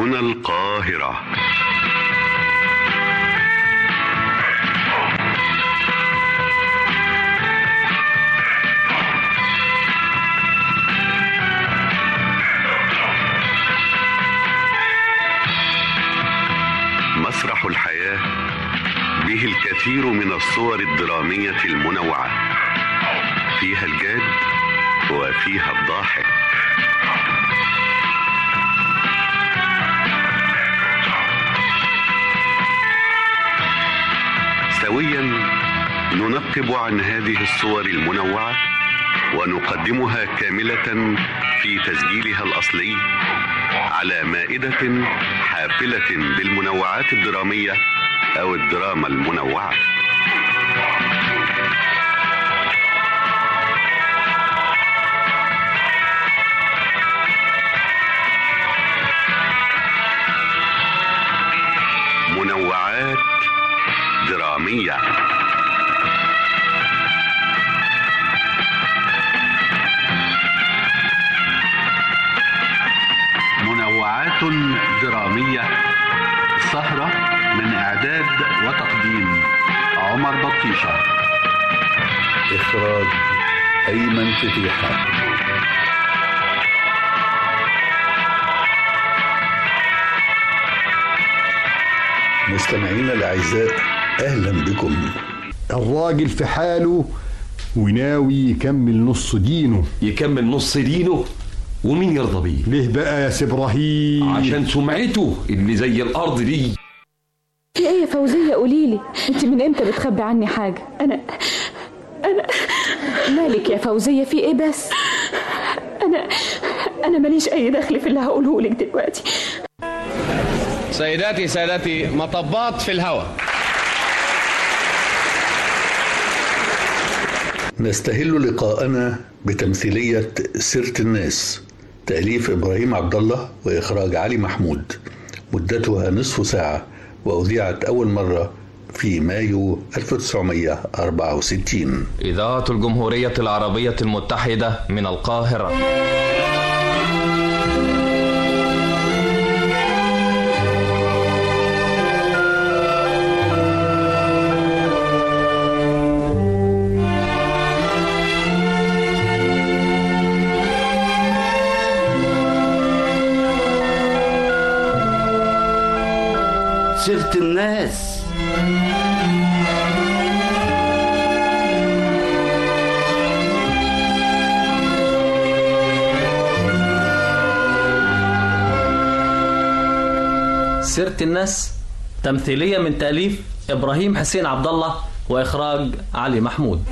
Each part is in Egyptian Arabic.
هنا القاهرة مسرح الحياة به الكثير من الصور الدرامية المنوعة فيها الجاد وفيها الضاحك سويا ننقب عن هذه الصور المنوعة ونقدمها كاملة في تسجيلها الأصلي على مائدة حافلة بالمنوعات الدرامية أو الدراما المنوعة منوعات درامية منوعات درامية سهرة من إعداد وتقديم عمر بطيشة إخراج أيمن فتيحة مستمعينا الأعزاء أهلا بكم الراجل في حاله وناوي يكمل نص دينه يكمل نص دينه ومين يرضى بيه ليه بقى يا سي ابراهيم عشان سمعته اللي زي الارض دي في ايه يا فوزية قوليلي انت من امتى بتخبي عني حاجة انا انا مالك يا فوزية في ايه بس انا انا ماليش اي دخل في اللي هقوله لك دلوقتي سيداتي سادتي مطبات في الهواء نستهل لقاءنا بتمثيلية سيرة الناس تأليف إبراهيم عبد الله وإخراج علي محمود مدتها نصف ساعة وأذيعت أول مرة في مايو 1964 إذاعة الجمهورية العربية المتحدة من القاهرة سيرة الناس سيرة الناس تمثيلية من تأليف إبراهيم حسين عبد الله وإخراج علي محمود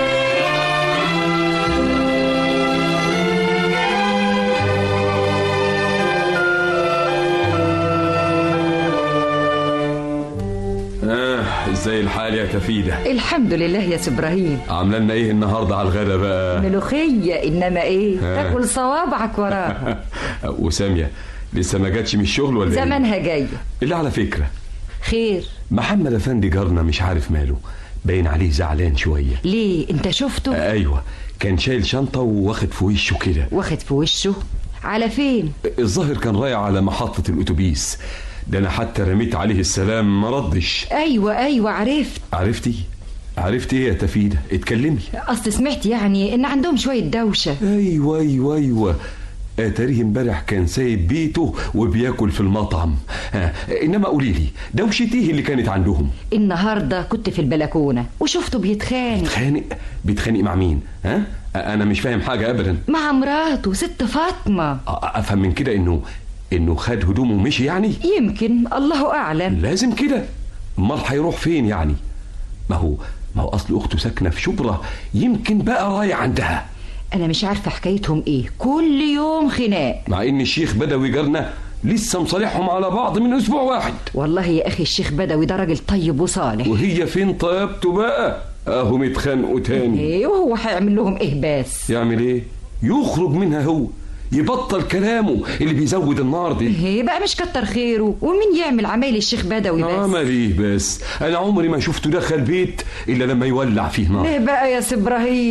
اه ازاي الحال يا كفيدة الحمد لله يا سي ابراهيم عامله لنا ايه النهارده على الغدا بقى ملوخية انما ايه ها. تاكل صوابعك وراها وسامية لسه ما جاتش من الشغل ولا ايه زمانها جاية اللي على فكرة خير محمد افندي جارنا مش عارف ماله باين عليه زعلان شوية ليه انت شفته آه ايوه كان شايل شنطة واخد في وشه كده واخد في وشه على فين الظاهر كان رايح على محطة الأتوبيس ده أنا حتى رميت عليه السلام ما ردش ايوه ايوه عرفت عرفتي؟ عرفتي ايه يا تفيدة؟ اتكلمي اصل سمعت يعني ان عندهم شوية دوشة ايوه ايوه ايوه اتاريه امبارح كان سايب بيته وبياكل في المطعم ها انما قولي لي دوشة ايه اللي كانت عندهم النهاردة كنت في البلكونة وشفته بيتخانق بيتخانق بيتخانق مع مين ها انا مش فاهم حاجه ابدا مع مراته ست فاطمة افهم من كده انه انه خد هدومه ومشي يعني يمكن الله اعلم لازم كده امال هيروح فين يعني ما هو ما هو اصل اخته ساكنه في شبرا يمكن بقى رايح عندها انا مش عارفة حكايتهم ايه كل يوم خناق مع ان الشيخ بدوي جارنا لسه مصالحهم على بعض من اسبوع واحد والله يا اخي الشيخ بدوي ده راجل طيب وصالح وهي فين طيبته بقى اهو اتخانقوا تاني ايه وهو هيعمل لهم ايه بس يعمل ايه يخرج منها هو يبطل كلامه اللي بيزود النار دي ايه بقى مش كتر خيره ومين يعمل عمايل الشيخ بدوي بس عمل ايه بس انا عمري ما شفته دخل بيت الا لما يولع فيه نار ليه بقى يا سي ابراهيم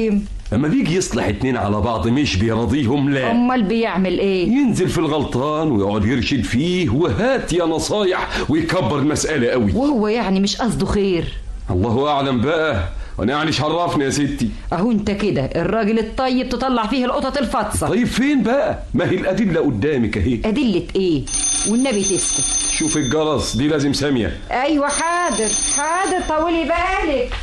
لما بيجي يصلح اتنين على بعض مش بيرضيهم لا امال بيعمل ايه ينزل في الغلطان ويقعد يرشد فيه وهات يا نصايح ويكبر المسألة قوي وهو يعني مش قصده خير الله أعلم بقى وانا يعني إيش عرفني يا ستي اهو انت كده الراجل الطيب تطلع فيه القطط الفطسه طيب فين بقى ما هي الأدلة قدامك اهي ادله ايه والنبي تسكت شوف الجرس دي لازم سامية ايوه حاضر حاضر طولي بالك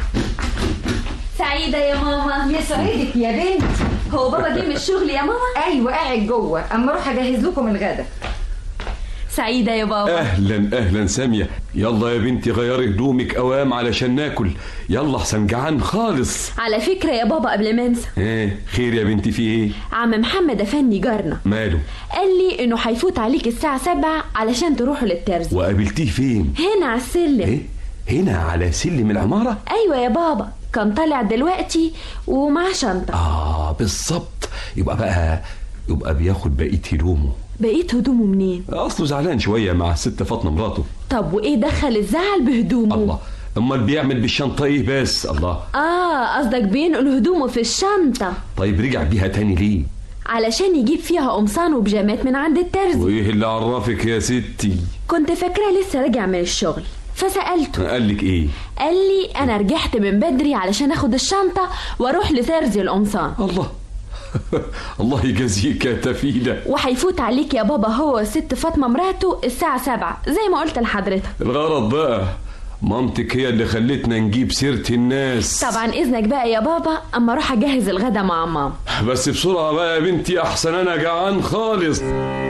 سعيدة يا ماما يسعدك يا بنت هو بابا جه من الشغل يا ماما ايوه قاعد جوه اما اروح اجهز لكم الغدا سعيدة يا بابا أهلا أهلا سامية يلا يا بنتي غيري هدومك أوام علشان ناكل يلا أحسن جعان خالص على فكرة يا بابا قبل ما انسى ايه خير يا بنتي في ايه عم محمد افندي جارنا ماله قال لي انه هيفوت عليك الساعة سبعة علشان تروحوا للترزي وقابلتيه فين هنا على السلم ايه هنا على سلم العمارة ايوه يا بابا كان طالع دلوقتي ومعاه شنطة اه بالظبط يبقى بقى يبقى بياخد بقية هدومه بقيت هدومه منين اصله زعلان شوية مع الست فاطمة مراته طب وايه دخل الزعل بهدومه الله امال بيعمل بالشنطة ايه بس الله اه قصدك بينقل هدومه في الشنطة طيب رجع بيها تاني ليه علشان يجيب فيها قمصان وبيجامات من عند الترزي وايه اللي عرفك يا ستي كنت فاكراه لسه راجع من الشغل فسألته قال لك ايه قال لي انا رجعت من بدري علشان اخد الشنطة واروح لترزي القمصان الله الله يجازيك يا تفيدة وهيفوت عليك يا بابا هو والست فاطمة مراته الساعة سبعة زي ما قلت لحضرتك الغرض بقى مامتك هي اللي خلتنا نجيب سيرة الناس طبعا اذنك بقى يا بابا اما اروح اجهز الغدا مع ماما بس بسرعة بقى يا بنتي أحسن أنا جعان خالص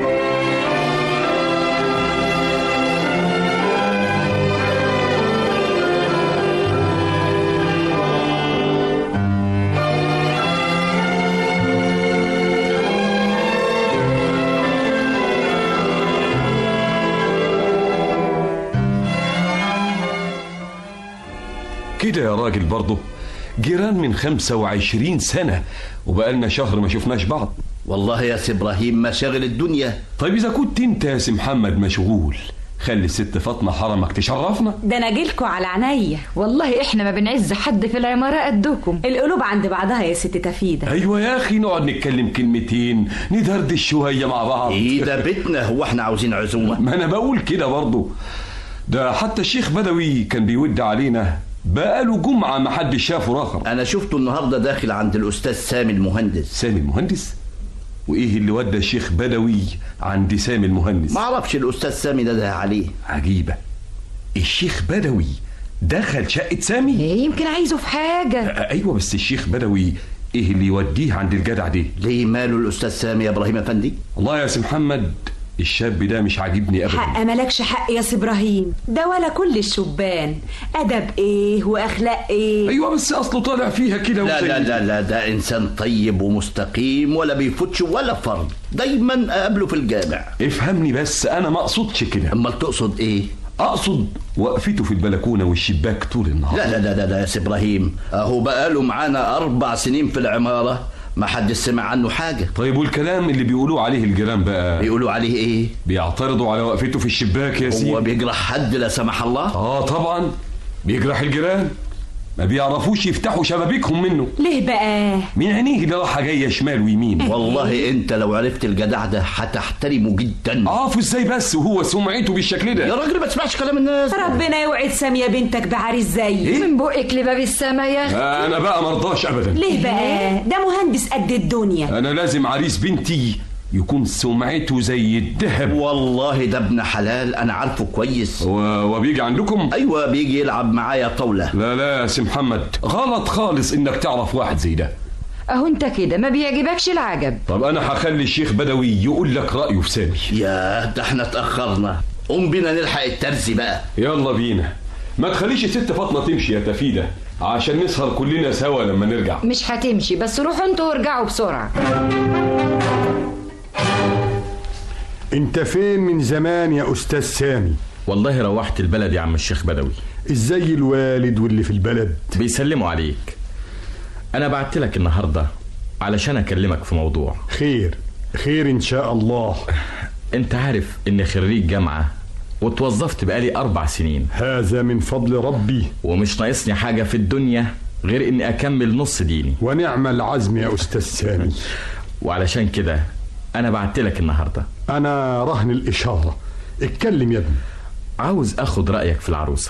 كده يا راجل برضه جيران من 25 سنة وبقالنا شهر ما شفناش بعض والله يا سي ابراهيم مشاغل الدنيا طيب إذا كنت أنت يا سي محمد مشغول خلي الست فاطمة حرمك تشرفنا ده انا جيلكوا على عينيا والله احنا ما بنعز حد في العمارة قدكم القلوب عند بعضها يا ست تفيدة أيوة يا أخي نقعد نتكلم كلمتين ندردش شوية مع بعض ايه ده بيتنا هو احنا عاوزين عزومة ما أنا بقول كده برضه ده حتى الشيخ بدوي كان بيود علينا بقاله جمعة ما حدش شافه رقم انا شفته النهارده داخل عند الاستاذ سامي المهندس سامي المهندس وايه اللي ودى الشيخ بدوي عند سامي المهندس ما اعرفش الاستاذ سامي ده ده عليه عجيبة الشيخ بدوي دخل شقة سامي يمكن عايزه في حاجة ايوه بس الشيخ بدوي ايه اللي يوديه عند الجدع دي ليه ماله الاستاذ سامي يا ابراهيم افندي والله يا سي محمد الشاب ده مش عاجبني ابدا حق مالكش حق يا سي ابراهيم ده ولا كل الشبان ادب ايه واخلاق ايه ايوه بس اصله طالع فيها كده لا لا لا لا ده انسان طيب ومستقيم ولا بيفوتش ولا فرض دايما اقابله في الجامع افهمني بس انا ما اقصدش كده امال تقصد ايه اقصد وقفته في البلكونه والشباك طول النهار لا لا لا لا, لا يا سي ابراهيم اهو بقاله معانا اربع سنين في العماره ما حد سمع عنه حاجه طيب والكلام اللي بيقولوه عليه الجيران بقى بيقولوا عليه ايه بيعترضوا على وقفته في الشباك يا سيدي هو بيجرح حد لا سمح الله اه طبعا بيجرح الجيران ما بيعرفوش يفتحوا شبابيكهم منه ليه بقى من عينيه اللي رايحه جايه شمال ويمين والله انت لو عرفت الجدع ده هتحترمه جدا عارفه ازاي بس وهو سمعته بالشكل ده يا راجل ما تسمعش كلام الناس ربنا يوعد سامية بنتك بعريس زي إيه؟ من بقك لباب السما يا اخي آه انا بقى مرضاش ابدا ليه بقى ده مهندس قد الدنيا انا لازم عريس بنتي يكون سمعته زي الذهب والله ده ابن حلال انا عارفه كويس و... وبيجي عندكم ايوه بيجي يلعب معايا طاوله لا لا يا سي محمد غلط خالص انك تعرف واحد زي ده اهو انت كده ما بيعجبكش العجب طب انا هخلي الشيخ بدوي يقول لك رايه في سامي يا ده احنا اتاخرنا قوم بينا نلحق الترزي بقى يلا بينا ما تخليش الست فاطمه تمشي يا تفيده عشان نسهر كلنا سوا لما نرجع مش هتمشي بس روحوا انتوا وارجعوا بسرعة انت فين من زمان يا استاذ سامي والله روحت البلد يا عم الشيخ بدوي ازاي الوالد واللي في البلد بيسلموا عليك انا بعت لك النهارده علشان اكلمك في موضوع خير خير ان شاء الله انت عارف اني خريج جامعه واتوظفت بقالي اربع سنين هذا من فضل ربي ومش ناقصني حاجه في الدنيا غير اني اكمل نص ديني ونعم العزم يا استاذ سامي وعلشان كده انا بعت لك النهارده انا رهن الاشاره اتكلم يا ابني عاوز اخد رايك في العروسه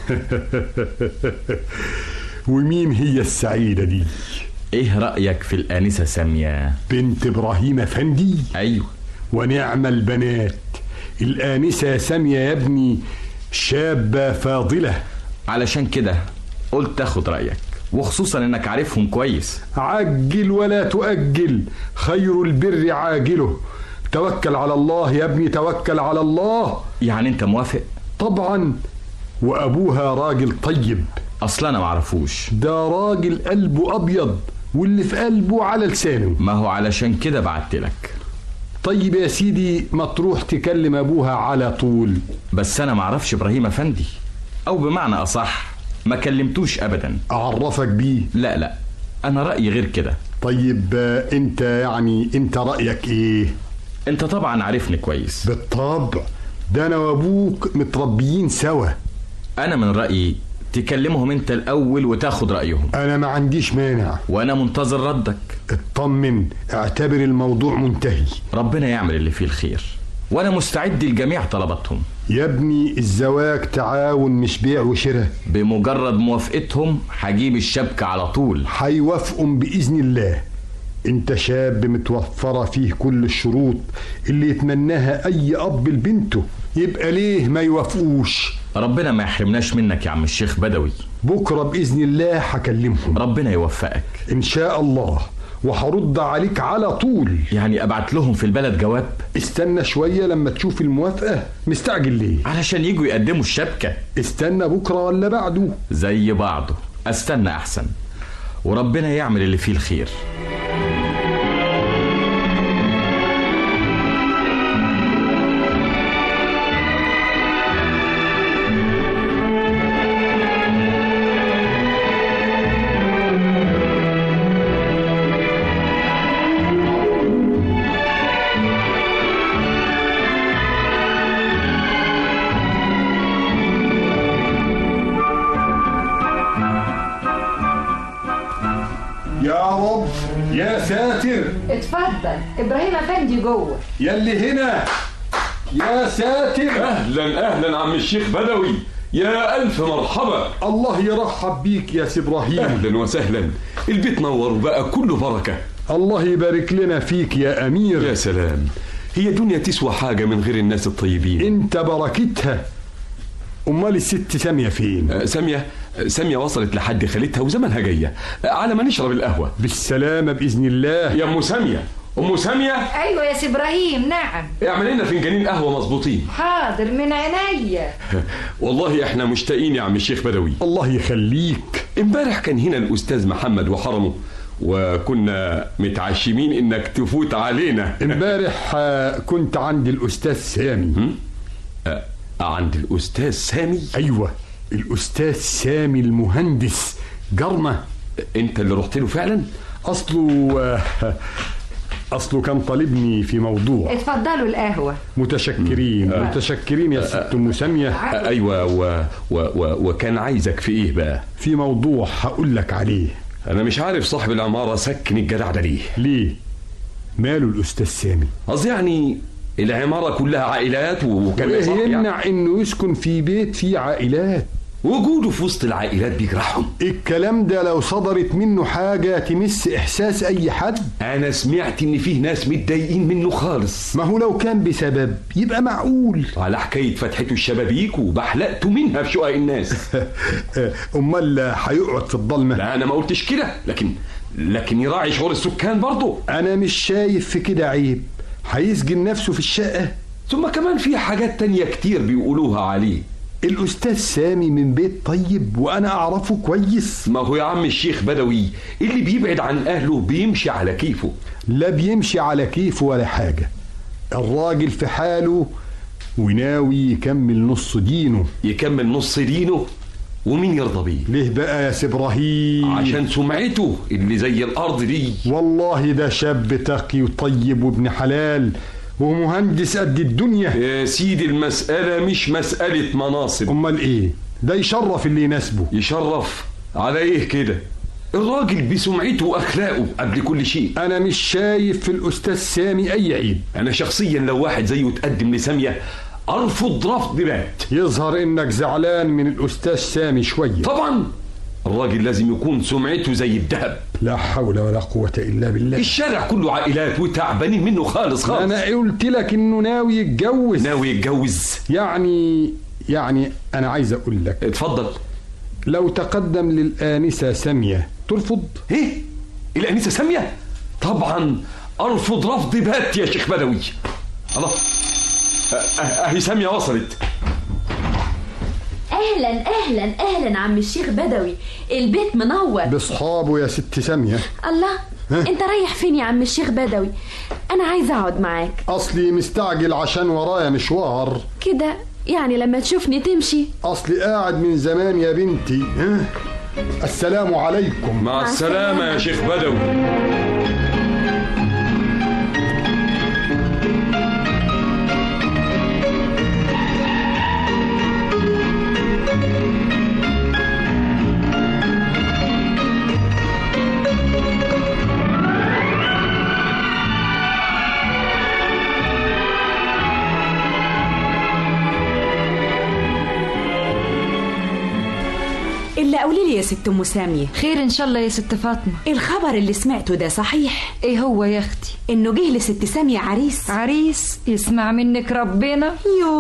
ومين هي السعيده دي ايه رايك في الانسه ساميه بنت ابراهيم افندي ايوه ونعم البنات الانسه ساميه يا ابني شابه فاضله علشان كده قلت اخد رايك وخصوصا انك عارفهم كويس عجل ولا تؤجل خير البر عاجله توكل على الله يا ابني توكل على الله يعني انت موافق طبعا وابوها راجل طيب اصلا انا معرفوش ده راجل قلبه ابيض واللي في قلبه على لسانه ما هو علشان كده بعت لك طيب يا سيدي ما تروح تكلم ابوها على طول بس انا معرفش ابراهيم افندي او بمعنى اصح ما كلمتوش ابدا اعرفك بيه لا لا انا رايي غير كده طيب آه، انت يعني انت رايك ايه انت طبعا عارفني كويس بالطبع ده انا وابوك متربيين سوا انا من رايي تكلمهم انت الاول وتاخد رايهم انا ما عنديش مانع وانا منتظر ردك اطمن اعتبر الموضوع منتهي ربنا يعمل اللي فيه الخير وانا مستعد لجميع طلباتهم يا ابني الزواج تعاون مش بيع وشراء بمجرد موافقتهم هجيب الشبكة على طول هيوافقهم بإذن الله انت شاب متوفرة فيه كل الشروط اللي يتمناها اي اب لبنته يبقى ليه ما يوافقوش ربنا ما يحرمناش منك يا عم الشيخ بدوي بكرة بإذن الله هكلمهم ربنا يوفقك ان شاء الله وهرد عليك على طول يعني ابعت لهم في البلد جواب استنى شوية لما تشوف الموافقة مستعجل ليه علشان يجوا يقدموا الشبكة استنى بكرة ولا بعده زي بعضه استنى احسن وربنا يعمل اللي فيه الخير يا رب يا ساتر اتفضل ابراهيم افندي جوه يلي هنا يا ساتر اهلا اهلا عم الشيخ بدوي يا الف مرحبا الله يرحب بيك يا سي ابراهيم اهلا وسهلا البيت نور وبقى كله بركه الله يبارك لنا فيك يا امير يا سلام هي دنيا تسوى حاجه من غير الناس الطيبين انت بركتها امال الست ساميه فين آه، ساميه ساميه وصلت لحد خالتها وزمانها جايه آه، على ما نشرب القهوه بالسلامه باذن الله يا ام ساميه ام ساميه ايوه يا سي ابراهيم نعم اعمل لنا فنجانين قهوه مظبوطين حاضر من عينيا والله احنا مشتاقين يا عم الشيخ بدوي الله يخليك امبارح كان هنا الاستاذ محمد وحرمه وكنا متعشمين انك تفوت علينا امبارح آه، كنت عند الاستاذ سامي آه، عند الاستاذ سامي ايوه الاستاذ سامي المهندس جرمه انت اللي رحت له فعلا اصله آه، اصله كان طالبني في موضوع اتفضلوا القهوه متشكرين متشكرين يا ست ام ساميه آه، ايوه و... و... و... وكان عايزك في ايه بقى في موضوع هقول لك عليه انا مش عارف صاحب العماره سكن الجدع ده ليه ليه ماله الاستاذ سامي قصدي يعني العماره كلها عائلات وكان وايه صح يعني يمنع انه يسكن في بيت فيه عائلات وجوده في وسط العائلات بيجرحهم الكلام ده لو صدرت منه حاجة تمس إحساس أي حد انا سمعت ان فيه ناس متضايقين منه خالص ما هو لو كان بسبب يبقى معقول على حكايه فتحته الشبابيك وبحلقته منها في شقق الناس أمال هيقعد في الضلمة لا انا ما قلتش كده لكن لكن يراعي شعور السكان برضه أنا مش شايف في كده عيب هيسجن نفسه في الشقة ثم كمان في حاجات تانية كتير بيقولوها عليه الأستاذ سامي من بيت طيب وأنا أعرفه كويس ما هو يا عم الشيخ بدوي اللي بيبعد عن أهله بيمشي على كيفه لا بيمشي على كيفه ولا حاجة الراجل في حاله وناوي يكمل نص دينه يكمل نص دينه ومين يرضى بيه ليه بقى يا سي ابراهيم عشان سمعته اللي زي الارض دي والله ده شاب تقي وطيب وابن حلال ومهندس قد الدنيا يا سيدي المسألة مش مسألة مناصب امال ايه ده يشرف اللي يناسبه يشرف على ايه كده الراجل بسمعته واخلاقه قبل كل شيء انا مش شايف في الاستاذ سامي اي عيب انا شخصيا لو واحد زيه تقدم لساميه ارفض رفض بات يظهر انك زعلان من الاستاذ سامي شويه طبعا الراجل لازم يكون سمعته زي الذهب لا حول ولا قوه الا بالله الشارع كله عائلات وتعبانين منه خالص خالص انا قلت لك انه ناوي يتجوز ناوي يتجوز يعني يعني انا عايز اقول لك اتفضل لو تقدم للآنسة سامية ترفض؟ ايه؟ الآنسة سامية؟ طبعا أرفض رفض بات يا شيخ بدوي الله أه- أه- أهي سامية وصلت اهلا اهلا اهلا عم الشيخ بدوي البيت منور بأصحابه يا ست سامية الله ها؟ انت رايح فين يا عم الشيخ بدوي انا عايزه اقعد معاك أصلي مستعجل عشان ورايا مشوار كده يعني لما تشوفني تمشي أصلي قاعد من زمان يا بنتي ها؟ السلام عليكم مع السلامة يا شيخ بدوي إلا قولي لي يا ست أم سامية خير إن شاء الله يا ست فاطمة الخبر اللي سمعته ده صحيح إيه هو يا أختي إنه جه لست سامية عريس عريس يسمع منك ربنا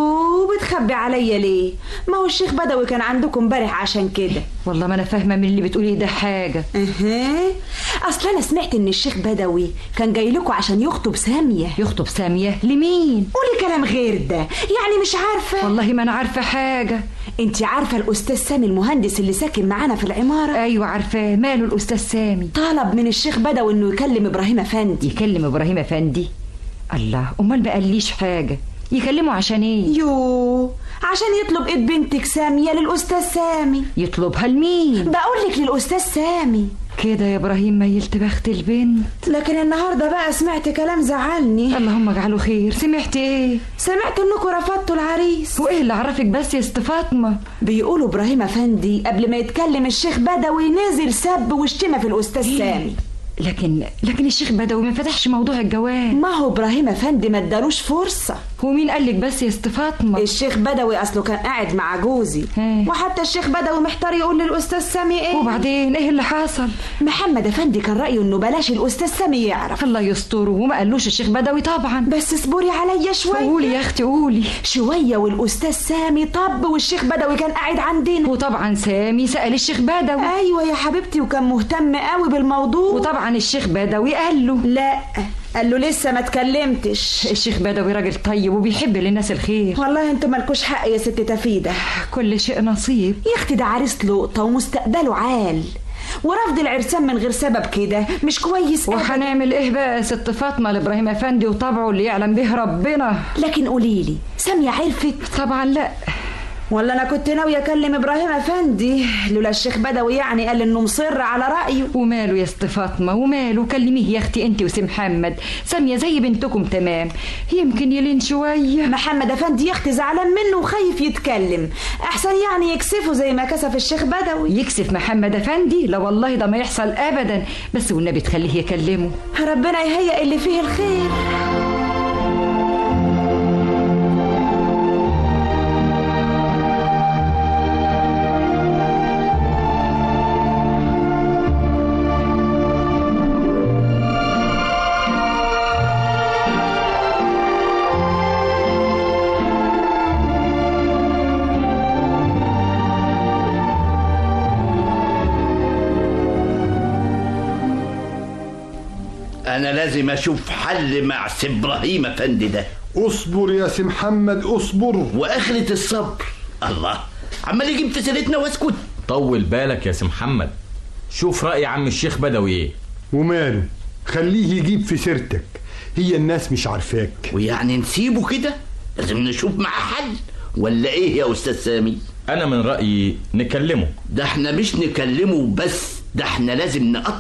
يو بتخبي عليا ليه ما هو الشيخ بدوي كان عندكم امبارح عشان كده والله ما أنا فاهمة من اللي بتقوليه ده حاجة اها اصل انا سمعت ان الشيخ بدوي كان جاي لكم عشان يخطب ساميه يخطب سامية لمين قولي كلام غير ده يعني مش عارفه والله ما أنا عارفة حاجة انت عارفه الاستاذ سامي المهندس اللي ساكن معانا في العماره أيوة عارفاه ماله الأستاذ سامي طلب من الشيخ بدوي انه يكلم ابراهيم افندي يكلم إبراهيم أفندي الله أمال ما قاليش حاجة يكلمه عشان إيه يو عشان يطلب ايد بنتك ساميه للاستاذ سامي يطلبها لمين بقول لك للاستاذ سامي كده يا إبراهيم ميلت بخت البنت لكن النهارده بقى سمعت كلام زعلني اللهم اجعله خير سمعت ايه سمعت انكم رفضتوا العريس وايه اللي عرفك بس يا ست فاطمه بيقولوا ابراهيم افندي قبل ما يتكلم الشيخ بدوي نزل سب وشتمه في الاستاذ سامي لكن لكن الشيخ بدوي ما فتحش موضوع الجواز ما هو ابراهيم افندي ما ادالوش فرصه ومين قال لك بس يا ست فاطمه الشيخ بدوي اصله كان قاعد مع جوزي وحتى الشيخ بدوي محتار يقول للاستاذ سامي ايه وبعدين ايه اللي حصل محمد افندي كان رايه انه بلاش الاستاذ سامي يعرف الله يستره وما قالوش الشيخ بدوي طبعا بس اصبري عليا شويه قولي يا اختي قولي شويه والاستاذ سامي طب والشيخ بدوي كان قاعد عندنا وطبعا سامي سال الشيخ بدوي ايوه يا حبيبتي وكان مهتم قوي بالموضوع وطبعا الشيخ بدوي قال له لا قال له لسه ما اتكلمتش الشيخ بدوي راجل طيب وبيحب للناس الخير والله انتوا مالكوش حق يا ست تفيده كل شيء نصيب يا اختي ده عريس لقطه ومستقبله عال ورفض العرسان من غير سبب كده مش كويس وهنعمل ايه بقى يا ست فاطمه لابراهيم افندي وطبعه اللي يعلم به ربنا لكن قوليلي ساميه عرفت طبعا لا ولا انا كنت ناوي اكلم ابراهيم افندي لولا الشيخ بدوي يعني قال انه مصر على رايه وماله يا ست فاطمه وماله كلميه يا اختي انت وسي محمد ساميه زي بنتكم تمام يمكن يلين شويه محمد افندي يا اختي زعلان منه وخايف يتكلم احسن يعني يكسفه زي ما كسف الشيخ بدوي يكسف محمد افندي لا والله ده ما يحصل ابدا بس والنبي تخليه يكلمه ربنا يهيئ اللي فيه الخير انا لازم اشوف حل مع سي ابراهيم افندي ده اصبر يا سي محمد اصبر واخرة الصبر الله عمال يجيب في سيرتنا واسكت طول بالك يا سي محمد شوف رأي عم الشيخ بدوي ايه وماله خليه يجيب في سيرتك هي الناس مش عارفاك ويعني نسيبه كده لازم نشوف معاه حل ولا ايه يا استاذ سامي انا من رأيي نكلمه ده احنا مش نكلمه بس ده احنا لازم نقطعه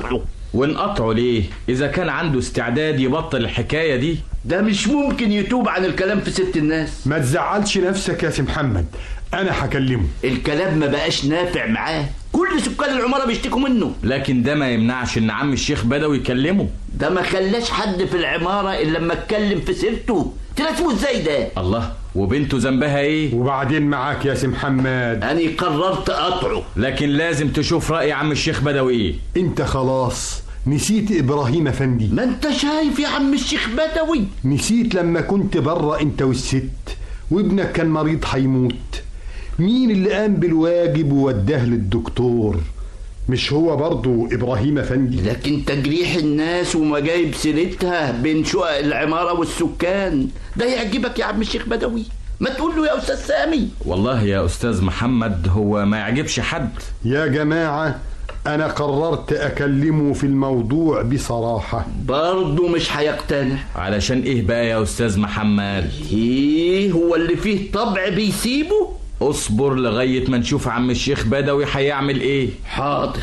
ونقطعه ليه اذا كان عنده استعداد يبطل الحكايه دي ده مش ممكن يتوب عن الكلام في ست الناس ما تزعلش نفسك يا سي محمد انا هكلمه الكلام ما بقاش نافع معاه كل سكان العمارة بيشتكوا منه لكن ده ما يمنعش ان عم الشيخ بدوي يكلمه ده ما خلاش حد في العمارة إلا لما اتكلم في سيرته تناسبه ازاي ده الله وبنته ذنبها ايه وبعدين معاك يا سي محمد أنا قررت أقطعه لكن لازم تشوف رأي عم الشيخ بدوي ايه انت خلاص نسيت ابراهيم افندي ما انت شايف يا عم الشيخ بدوي نسيت لما كنت بره انت والست وابنك كان مريض هيموت مين اللي قام بالواجب ووداه للدكتور مش هو برضو ابراهيم افندي لكن تجريح الناس وما جايب سيرتها بين شقق العمارة والسكان ده يعجبك يا عم الشيخ بدوي ما تقول له يا أستاذ سامي والله يا استاذ محمد هو ما يعجبش حد يا جماعة أنا قررت أكلمه في الموضوع بصراحة برضه مش هيقتنع علشان ايه بقى يا استاذ محمد ايه هو اللي فيه طبع بيسيبه اصبر لغاية ما نشوف عم الشيخ بدوي هيعمل ايه حاضر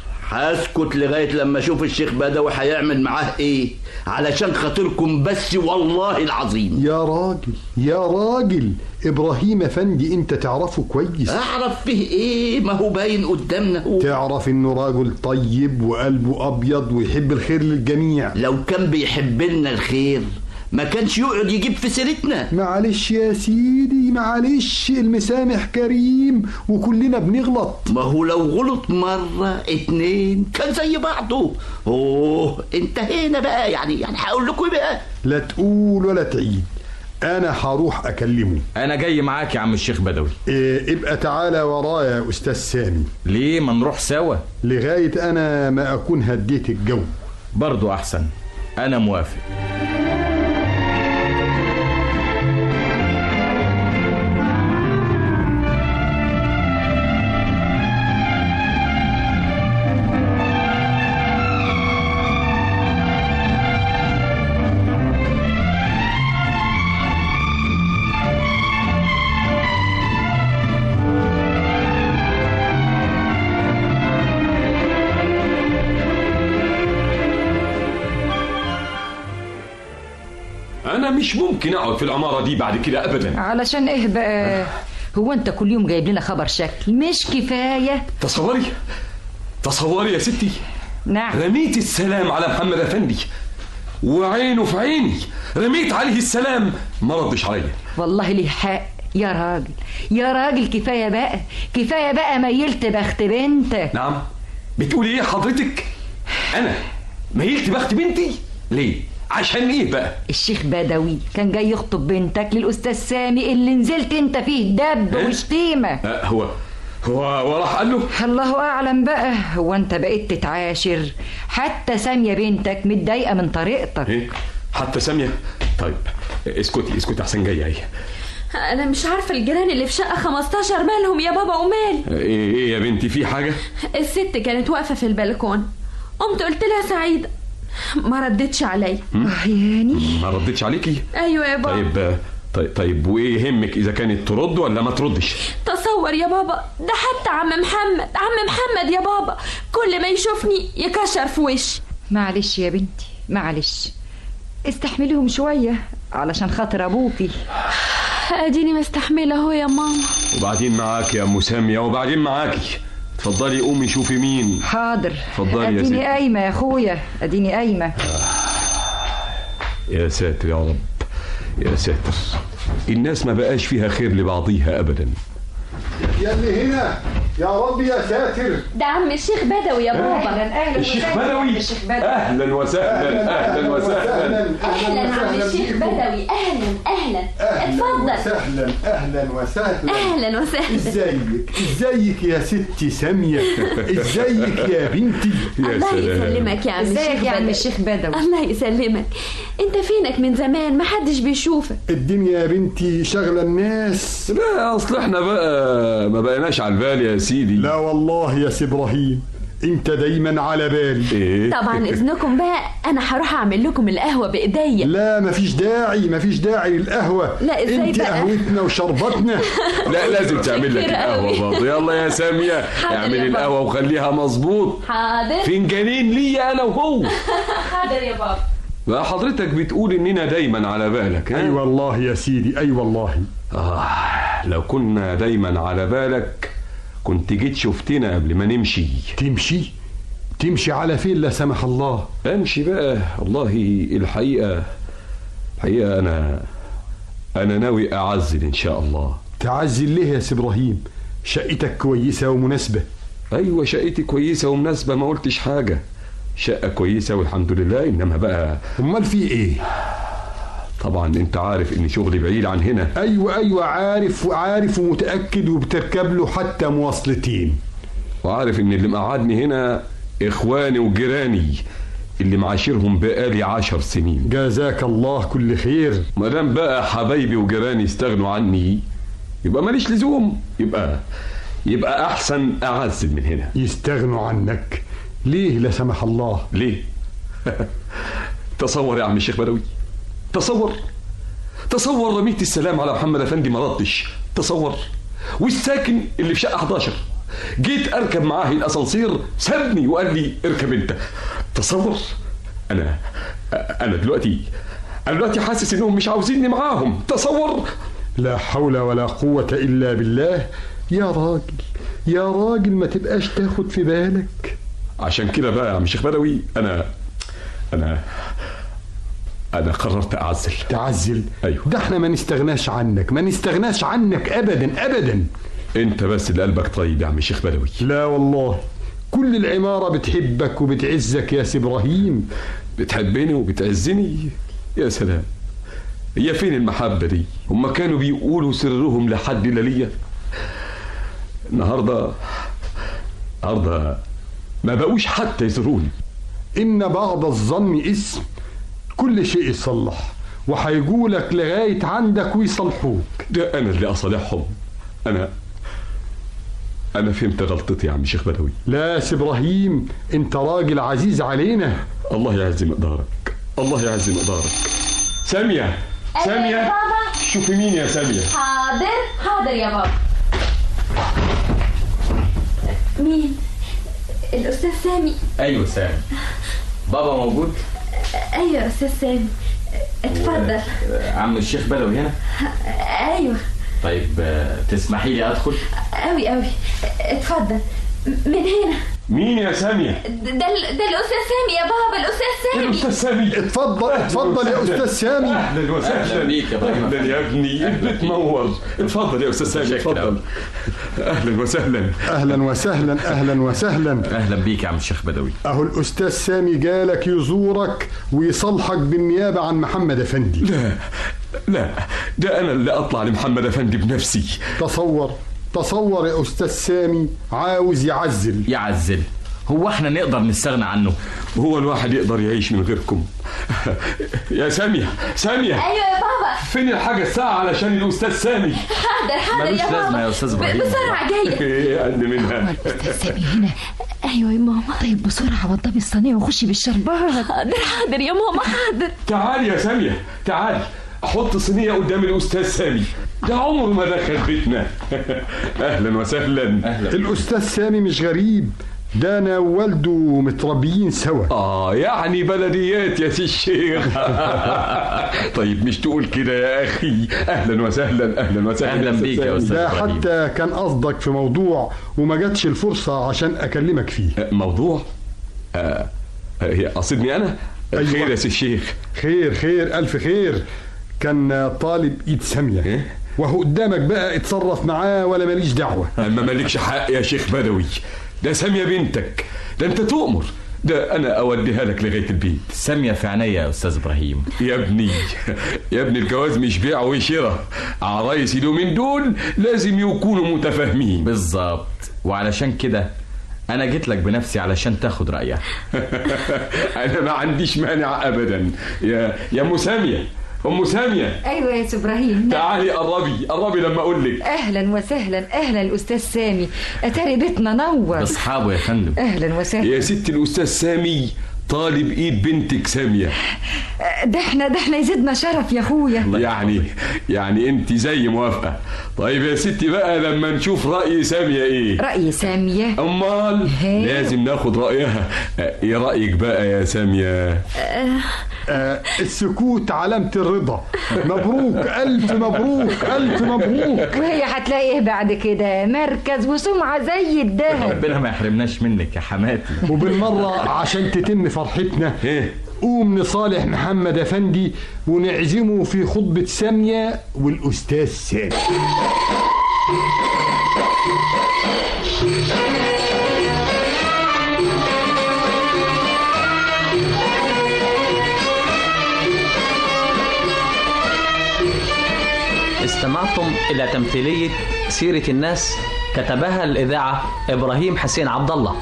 هسكت لغاية لما اشوف الشيخ بدوي هيعمل معاه ايه علشان خاطركم بس والله العظيم يا راجل يا راجل إبراهيم أفندي أنت تعرفه كويس اعرف فيه ايه ما هو باين قدامنا هو تعرف إنه راجل طيب وقلبه أبيض ويحب الخير للجميع لو كان بيحب لنا الخير ما كانش يقعد يجيب في سيرتنا معلش يا سيدي معلش المسامح كريم وكلنا بنغلط ما هو لو غلط مرة اتنين كان زي بعضه اوه انتهينا بقى يعني يعني هقول لكم ايه بقى لا تقول ولا تعيد أنا هروح أكلمه انا جاي معاك يا عم الشيخ بدوي إيه ابقى تعالى ورايا يا أستاذ سامي ليه ما نروح سوا لغاية أنا ما أكون هديت الجو برضو احسن انا موافق انا مش ممكن اقعد في العماره دي بعد كده ابدا علشان ايه بقى هو انت كل يوم جايب لنا خبر شكل مش كفايه تصوري تصوري يا ستي نعم رميت السلام على محمد افندي وعينه في عيني رميت عليه السلام ما ردش عليا والله ليه حق يا راجل يا راجل كفايه بقى كفايه بقى ميلت بخت بنتك نعم بتقولي ايه حضرتك انا ميلت بخت بنتي ليه عشان ايه بقى الشيخ بدوي كان جاي يخطب بنتك للاستاذ سامي اللي نزلت انت فيه دب إيه؟ وشتيمه أه هو هو وراح قال له الله اعلم بقى هو انت بقيت تتعاشر حتى ساميه بنتك متضايقه من طريقتك ايه حتى ساميه طيب اسكتي اسكتي احسن جايه اهي انا مش عارفه الجيران اللي في شقه 15 مالهم يا بابا ومال ايه ايه يا بنتي في حاجه الست كانت واقفه في البلكون قمت قلت لها سعيده ما ردتش عليا يعني ما ردتش عليكي ايوه يا بابا طيب آه، طيب طيب وايه يهمك اذا كانت ترد ولا ما تردش تصور يا بابا ده حتى عم محمد عم محمد يا بابا كل ما يشوفني يكشر في وشي معلش يا بنتي معلش استحمليهم شويه علشان خاطر ابوكي اديني مستحمله اهو يا ماما وبعدين معاك يا ام ساميه وبعدين معاكي اتفضلي قومي شوفي مين حاضر اتفضلي يا اديني ستي. قايمه يا اخويا اديني قايمه يا ساتر يا رب يا ساتر الناس ما بقاش فيها خير لبعضيها ابدا يا اللي هنا يا رب يا ساتر ده عم الشيخ بدوي يا بابا اهلا الشيخ وسهلا بدوي الشيخ بدوي اهلا وسهلا اهلا وسهلا اهلا عم الشيخ بدوي اهلا اهلا اتفضل سهلا اهلا وسهلا اهلا وسهلا ازيك ازيك يا ستي سامية ازيك يا بنتي الله يسلمك يا عم ازيك الشيخ يا عم بدوي الشيخ بدوي الله يسلمك انت فينك من زمان محدش بيشوفك الدنيا يا بنتي شغلة الناس لا اصل احنا بقى ما بقيناش على البال يا سيدي لا والله يا سي ابراهيم انت دايما على بالي إيه؟ طبعا اذنكم بقى انا هروح اعمل لكم القهوه بايديا لا مفيش داعي مفيش داعي للقهوة لا، إزاي انت بقى؟ قهوتنا وشربتنا لا لازم تعمل لك كتير القهوه قوي. برضه يلا يا ساميه حاضر يا اعملي بابا. القهوه وخليها مظبوط حاضر فنجانين ليا انا وهو حاضر يا بابا بقى حضرتك بتقول اننا دايما على بالك ها؟ اي والله يا سيدي اي والله آه لو كنا دايما على بالك كنت جيت شفتنا قبل ما نمشي تمشي تمشي على فين لا سمح الله امشي بقى والله الحقيقه الحقيقه انا انا ناوي اعزل ان شاء الله تعزل ليه يا سي ابراهيم شقتك كويسة ومناسبة ايوه شقتي كويسه ومناسبه ما قلتش حاجه شقه كويسه والحمد لله انما بقى امال في ايه طبعا انت عارف ان شغلي بعيد عن هنا ايوه ايوه عارف وعارف ومتاكد وبتركب له حتى مواصلتين وعارف ان اللي مقعدني هنا اخواني وجيراني اللي معاشرهم بقالي عشر سنين جزاك الله كل خير ما دام بقى حبايبي وجيراني استغنوا عني يبقى ماليش لزوم يبقى يبقى احسن اعزل من هنا يستغنوا عنك ليه لا سمح الله ليه تصور يا عم الشيخ بدوي تصور تصور رميت السلام على محمد افندي ما ردش تصور والساكن اللي في شقه 11 جيت اركب معاه الاسانسير سابني وقال لي اركب انت تصور انا انا دلوقتي انا دلوقتي حاسس انهم مش عاوزيني معاهم تصور لا حول ولا قوة إلا بالله يا راجل يا راجل ما تبقاش تاخد في بالك عشان كده بقى يا عم الشيخ بدوي انا انا انا قررت اعزل تعزل ايوه ده احنا ما نستغناش عنك ما نستغناش عنك أبدا أبدا انت بس اللي قلبك طيب يا عم الشيخ بدوي لا والله كل العمارة بتحبك وبتعزك يا سي إبراهيم بتحبني وبتعزني يا سلام هي فين المحبة دي هما كانوا بيقولوا سرهم لحد لا ليا النهاردة النهاردة ما بقوش حتى يزوروني إن بعض الظن اسم كل شيء يصلح وهيجولك لغاية عندك ويصلحوك ده أنا اللي أصالحهم أنا أنا فهمت غلطتي يا عم الشيخ بدوي لا يا سي إبراهيم أنت راجل عزيز علينا الله يعز مقدارك الله يعز مقدارك سامية سامية أيوة يا بابا. شوفي مين يا سامية حاضر حاضر يا بابا مين الاستاذ سامي ايوه سامي بابا موجود ايوه يا استاذ سامي اتفضل عم الشيخ بدوي هنا ايوه طيب آه، تسمحي لي ادخل قوي قوي اتفضل من هنا مين يا سامية ده ال- ده الاستاذ سامي يا بابا الاستاذ سامي الأستاذ سامي اتفضل اتفضل يا أستاذ سامي أهلا وسهلا أهلا بيك يا إبراهيم. أهلا يا ابني بتنور اتفضل يا أستاذ سامي شكرا. اتفضل أهلا وسهلا أهلا وسهلا أهلا وسهلا اهلا بيك يا عم الشيخ بدوي أهو الأستاذ سامي جالك يزورك ويصلحك بالنيابة عن محمد أفندي لا لا ده أنا اللي أطلع لمحمد أفندي بنفسي تصور تصور يا أستاذ سامي عاوز يعزل يعزل هو احنا نقدر نستغنى عنه هو الواحد يقدر يعيش من غيركم يا سامية سامية ايوه يا بابا فين الحاجة الساعة علشان الأستاذ سامي حاضر حاضر ملوش يا بابا لازمة يا أستاذ ب- إبراهيم. بسرعه جايه إيه عندي منها استاذ سامي هنا ايوه يا ماما طيب بسرعة وضبي الصينية وخشي بالشربات حاضر حاضر يا ماما حاضر تعالي يا سامية تعالي حط صينية قدام الأستاذ سامي ده عمره ما دخل بيتنا أهلا وسهلا أهلا الأستاذ سامي مش غريب ده أنا ووالده متربيين سوا آه يعني بلديات يا سي الشيخ طيب مش تقول كده يا أخي أهلا وسهلا أهلا وسهلا أهلا أستاذ بيك يا سامي. أستاذ. ده إبراهيم. حتى كان قصدك في موضوع وما جاتش الفرصة عشان أكلمك فيه موضوع آه هي قصدني أنا أيوة. خير يا سي الشيخ خير خير ألف خير كان طالب إيد سامية إيه؟ وهو قدامك بقى اتصرف معاه ولا ماليش دعوة أما مالكش حق يا شيخ بدوي ده سامية بنتك ده أنت تؤمر ده أنا أوديها لك لغاية البيت سامية في عينيا يا استاذ ابراهيم يا ابني يا ابني الجواز مش بيع وشراء عرايس اليومين دول لازم يكونوا متفاهمين بالظبط وعلشان كده انا جيت لك بنفسي علشان تاخد رايها انا ما عنديش مانع ابدا يا يا ام ساميه ام ساميه ايوه يا سي ابراهيم تعالي قربي قربي لما اقول لك اهلا وسهلا اهلا الاستاذ سامي اتاري بيتنا نور اصحابه يا فندم اهلا وسهلا يا ست الاستاذ سامي طالب ايد بنتك ساميه ده احنا ده احنا يزيدنا شرف يا اخويا يعني يعني انت زي موافقه طيب يا ستي بقى لما نشوف راي ساميه ايه راي ساميه امال هي. لازم ناخد رايها ايه رايك بقى يا ساميه آه السكوت علامة الرضا مبروك ألف مبروك ألف مبروك وهي هتلاقي ايه بعد كده مركز وسمعة زي الدهب ربنا ما يحرمناش منك يا حماتي وبالمرة عشان تتم فرحتنا قوم نصالح محمد أفندي ونعزمه في خطبة سامية والأستاذ سامي استمعتم إلى تمثيلية سيرة الناس كتبها الإذاعة إبراهيم حسين عبد الله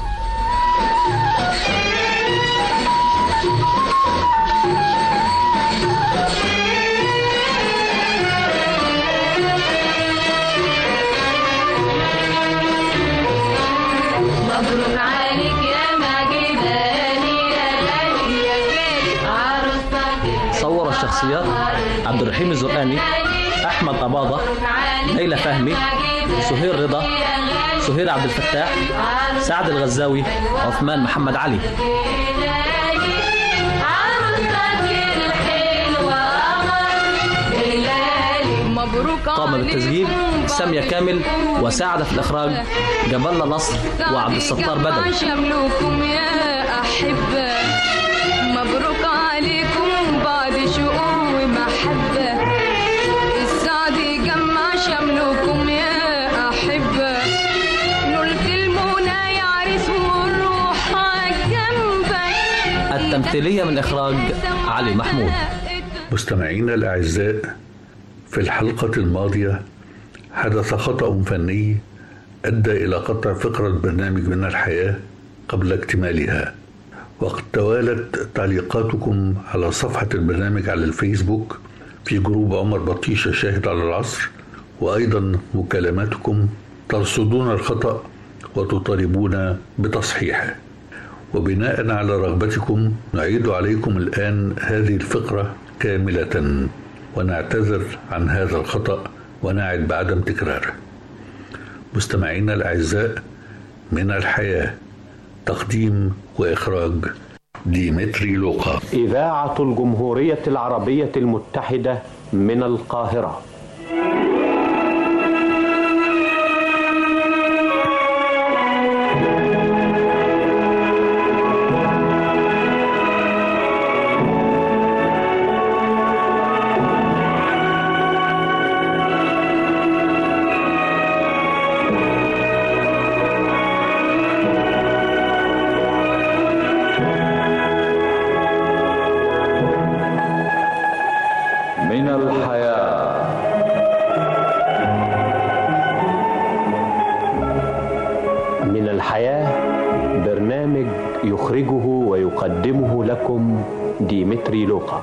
مبروك عليك يا مجداني يا غالي يا غالي عروستك صور الشخصيات عبد الرحيم الزرقاني أحمد أباضة ليلى فهمي سهير رضا سهير عبد الفتاح سعد الغزاوي عثمان محمد علي مبروك قام بالتسجيل سامية كامل وساعد في الإخراج جاب الله نصر وعبد الستار بدوي شملكم يا أحبة مبروك عليكم بعد شقوق ومحبة السعد يجمع شملكم يا أحبة نلت المنى يعرس والروح جنبك التمثيلية من إخراج علي محمود مستمعينا الأعزاء في الحلقة الماضية حدث خطأ فني أدى إلى قطع فقرة برنامج من الحياة قبل اكتمالها وقد توالت تعليقاتكم على صفحة البرنامج على الفيسبوك في جروب عمر بطيشة شاهد على العصر وأيضا مكالماتكم ترصدون الخطأ وتطالبون بتصحيحه وبناء على رغبتكم نعيد عليكم الآن هذه الفقرة كاملة ونعتذر عن هذا الخطأ ونعد بعدم تكراره مستمعينا الأعزاء من الحياة تقديم وإخراج ديمتري لوقا إذاعة الجمهورية العربية المتحدة من القاهرة من الحياة من الحياة برنامج يخرجه ويقدمه لكم ديمتري لوقا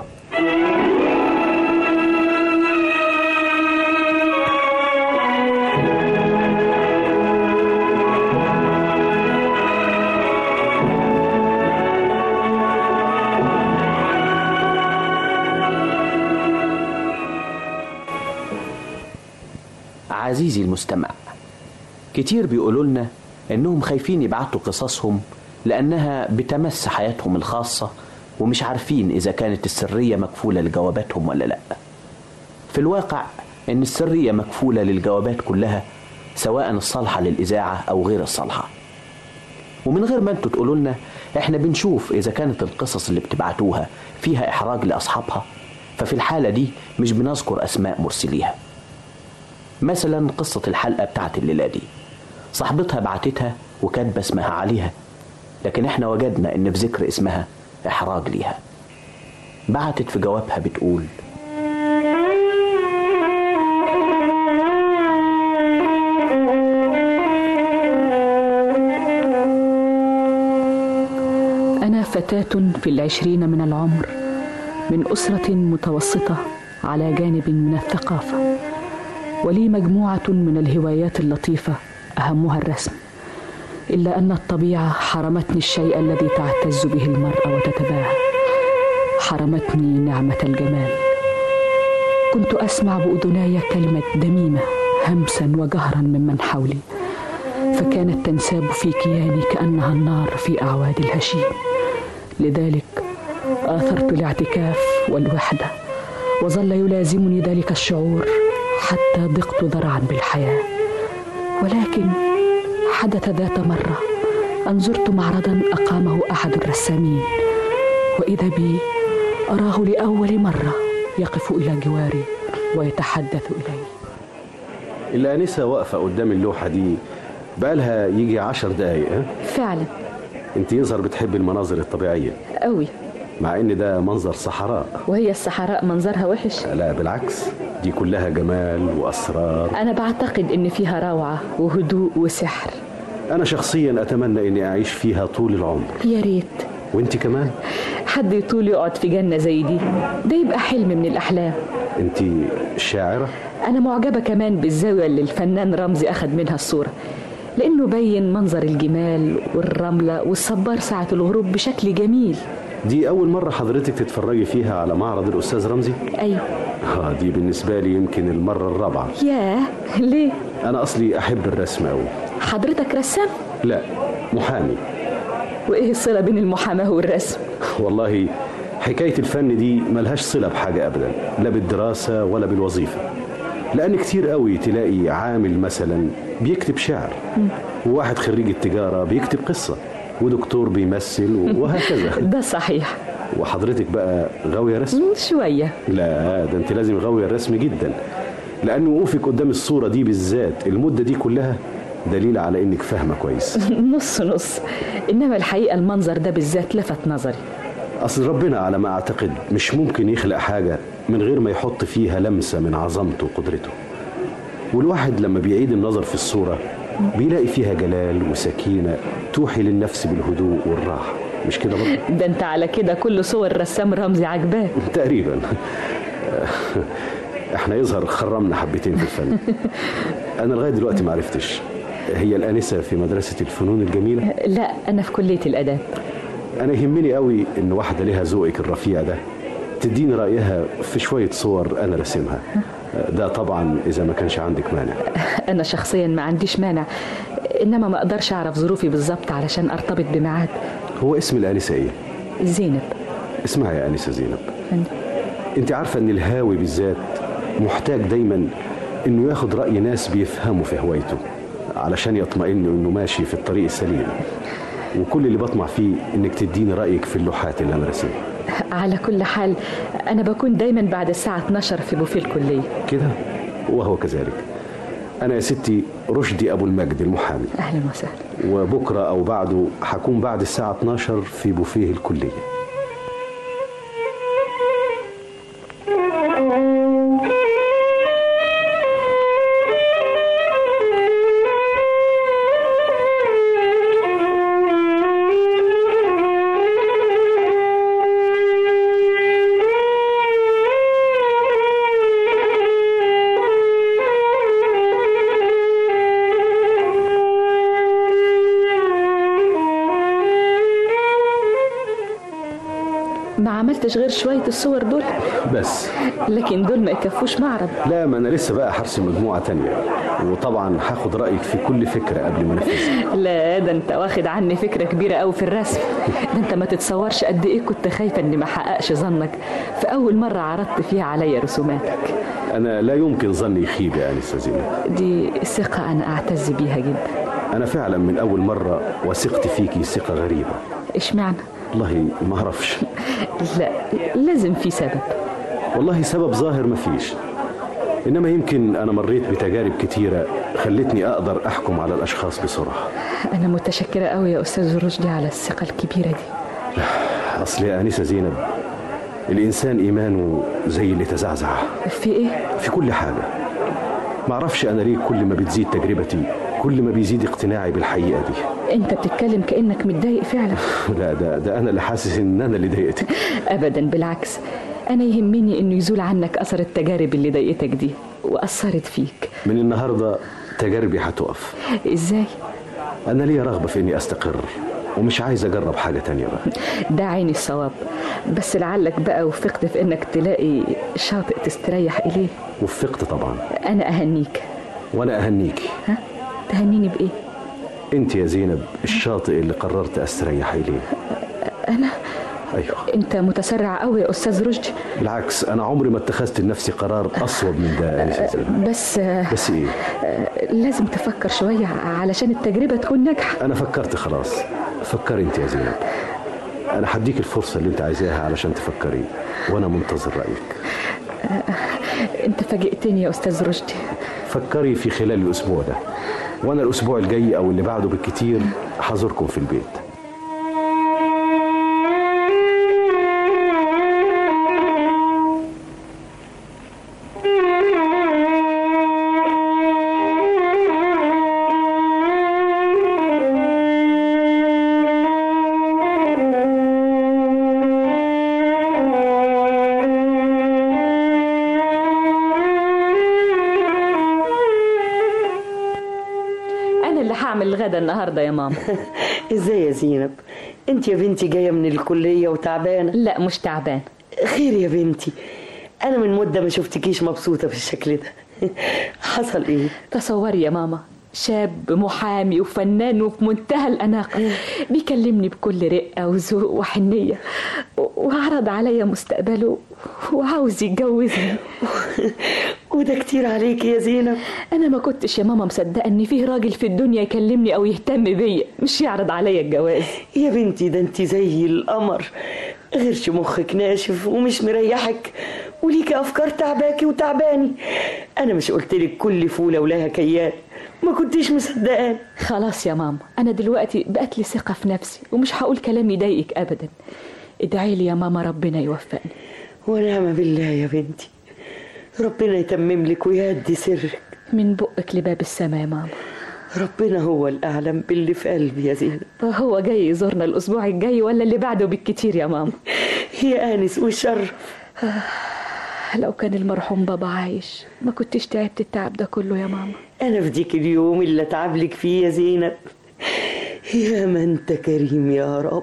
عزيزي المستمع كتير بيقولوا لنا انهم خايفين يبعتوا قصصهم لانها بتمس حياتهم الخاصه ومش عارفين اذا كانت السريه مكفوله لجواباتهم ولا لا في الواقع ان السريه مكفوله للجوابات كلها سواء الصالحه للاذاعه او غير الصالحه ومن غير ما انتوا تقولوا لنا احنا بنشوف اذا كانت القصص اللي بتبعتوها فيها احراج لاصحابها ففي الحاله دي مش بنذكر اسماء مرسليها مثلا قصة الحلقة بتاعت الليلة دي صاحبتها بعتتها وكاتبة اسمها عليها لكن احنا وجدنا ان في ذكر اسمها احراج ليها بعتت في جوابها بتقول أنا فتاة في العشرين من العمر من أسرة متوسطة على جانب من الثقافة ولي مجموعة من الهوايات اللطيفة أهمها الرسم إلا أن الطبيعة حرمتني الشيء الذي تعتز به المرأة وتتباهى حرمتني نعمة الجمال كنت أسمع بأذناي كلمة دميمة همسا وجهرا ممن حولي فكانت تنساب في كياني كأنها النار في أعواد الهشيم لذلك آثرت الاعتكاف والوحدة وظل يلازمني ذلك الشعور حتى ضقت ذرعا بالحياة ولكن حدث ذات مرة أن زرت معرضا أقامه أحد الرسامين وإذا بي أراه لأول مرة يقف إلى جواري ويتحدث إلي الآنسة واقفة قدام اللوحة دي بقالها يجي عشر دقايق ها؟ فعلا انت يظهر بتحب المناظر الطبيعية قوي مع ان ده منظر صحراء وهي الصحراء منظرها وحش لا بالعكس دي كلها جمال وأسرار أنا بعتقد إن فيها روعة وهدوء وسحر أنا شخصيا أتمنى إني أعيش فيها طول العمر يا ريت وانت كمان حد يطول يقعد في جنة زي دي ده يبقى حلم من الأحلام انت شاعرة أنا معجبة كمان بالزاوية اللي الفنان رمزي أخد منها الصورة لأنه بين منظر الجمال والرملة والصبار ساعة الغروب بشكل جميل دي أول مرة حضرتك تتفرجي فيها على معرض الأستاذ رمزي؟ أيوه آه دي بالنسبة لي يمكن المرة الرابعة ياه ليه؟ أنا أصلي أحب الرسم أوي حضرتك رسام؟ لا محامي وإيه الصلة بين المحاماة والرسم؟ والله حكاية الفن دي ملهاش صلة بحاجة أبدا لا بالدراسة ولا بالوظيفة لأن كتير قوي تلاقي عامل مثلا بيكتب شعر وواحد خريج التجارة بيكتب قصة ودكتور بيمثل وهكذا ده صحيح وحضرتك بقى غاوية رسم؟ شوية لا ده انت لازم غاوية الرسم جدا لأن وقوفك قدام الصورة دي بالذات المدة دي كلها دليل على انك فاهمة كويس نص نص إنما الحقيقة المنظر ده بالذات لفت نظري أصل ربنا على ما أعتقد مش ممكن يخلق حاجة من غير ما يحط فيها لمسة من عظمته وقدرته والواحد لما بيعيد النظر في الصورة بيلاقي فيها جلال وسكينة توحي للنفس بالهدوء والراحة مش كده برضه؟ ده انت على كده كل صور رسام رمزي عجباك تقريبا احنا يظهر خرمنا حبتين في الفن انا لغايه دلوقتي ما عرفتش هي الانسه في مدرسه الفنون الجميله لا أنا في كلية الآداب انا يهمني قوي ان واحده ليها ذوقك الرفيع ده تديني رايها في شويه صور انا راسمها ده طبعا اذا ما كانش عندك مانع أنا شخصيا ما عنديش مانع إنما ما أقدرش أعرف ظروفي بالظبط علشان أرتبط بميعاد هو اسم الانسه ايه زينب اسمها يا انسه زينب فندم. انت عارفه ان الهاوي بالذات محتاج دايما انه ياخد راي ناس بيفهموا في هوايته علشان يطمئن انه ماشي في الطريق السليم وكل اللي بطمع فيه انك تديني رايك في اللوحات اللي انا راسمها على كل حال أنا بكون دايما بعد الساعة 12 في بوفيه الكلية كده وهو كذلك انا يا ستي رشدي ابو المجد المحامي أهلا وسهلا وبكره او بعده هكون بعد الساعه 12 في بوفيه الكليه ما عملتش غير شوية الصور دول بس لكن دول ما يكفوش معرض لا ما انا لسه بقى هرسم مجموعه تانية وطبعا هاخد رايك في كل فكره قبل ما انفذها لا ده انت واخد عني فكرة كبيرة قوي في الرسم ده انت ما تتصورش قد ايه كنت خايفة اني ما احققش ظنك في اول مرة عرضت فيها عليا رسوماتك انا لا يمكن ظني يخيب يا انسه زينب دي ثقة انا اعتز بيها جدا انا فعلا من اول مره وثقت فيكي ثقه غريبه اشمعنى والله ما اعرفش لا لازم في سبب والله سبب ظاهر مفيش انما يمكن انا مريت بتجارب كتيره خلتني اقدر احكم على الاشخاص بسرعه انا متشكرة قوي يا استاذ رشدي على الثقة الكبيرة دي اصل يا انسه زينب الانسان ايمانه زي اللي تزعزع في ايه في كل حاجه معرفش انا ليه كل ما بتزيد تجربتي كل ما بيزيد اقتناعي بالحقيقه دي انت بتتكلم كانك متضايق فعلا لا ده ده انا اللي حاسس ان انا اللي ضايقتك ابدا بالعكس أنا يهمني إنه يزول عنك أثر التجارب اللي ضايقتك دي وأثرت فيك من النهاردة تجاربي هتقف إزاي؟ أنا ليا رغبة في إني أستقر ومش عايز أجرب حاجة تانية بقى ده عين الصواب بس لعلك بقى وفقت في إنك تلاقي شاطئ تستريح إليه وفقت طبعا أنا أهنيك وأنا أهنيكي ها؟ تهنيني بإيه؟ أنت يا زينب الشاطئ اللي قررت أستريح إليه أنا أيوه أنت متسرع قوي يا أستاذ رشدي بالعكس أنا عمري ما اتخذت لنفسي قرار أصوب من ده يا أنسة زينب. بس بس إيه لازم تفكر شوية علشان التجربة تكون ناجحة أنا فكرت خلاص فكري أنت يا زينب أنا هديك الفرصة اللي أنت عايزاها علشان تفكري وأنا منتظر رأيك أنت فاجئتني يا أستاذ رشدي فكري في خلال الأسبوع ده وأنا الأسبوع الجاي أو اللي بعده بالكتير هزوركم في البيت أنا اللي هعمل الغدا النهاردة يا ماما ازاي يا زينب انت يا بنتي جايه من الكليه وتعبانه لا مش تعبان خير يا بنتي انا من مده ما شفتكيش مبسوطه بالشكل ده حصل ايه تصوري يا ماما شاب محامي وفنان وفي منتهى الأناقة بيكلمني بكل رقة وذوق وحنية و- وعرض عليا مستقبله وعاوز يتجوزني وده كتير عليكي يا زينب أنا ما كنتش يا ماما مصدقة إن فيه راجل في الدنيا يكلمني أو يهتم بيا مش يعرض عليا الجواز يا بنتي ده انت زي القمر غيرش مخك ناشف ومش مريحك وليكي افكار تعباكي وتعباني انا مش قلتلك كل فوله ولها كيان ما كنتيش مصدقان خلاص يا ماما أنا دلوقتي بقت لي ثقة في نفسي ومش هقول كلام يضايقك أبدا ادعي لي يا ماما ربنا يوفقني ونعم بالله يا بنتي ربنا يتمم لك ويهدي سرك من بقك لباب السماء يا ماما ربنا هو الأعلم باللي في قلبي يا زينب هو جاي يزورنا الأسبوع الجاي ولا اللي بعده بالكتير يا ماما يا آنس والشرف لو كان المرحوم بابا عايش ما كنتش تعبت التعب ده كله يا ماما أنا في ديك اليوم اللي أتعب لك فيه يا زينب يا ما أنت كريم يا رب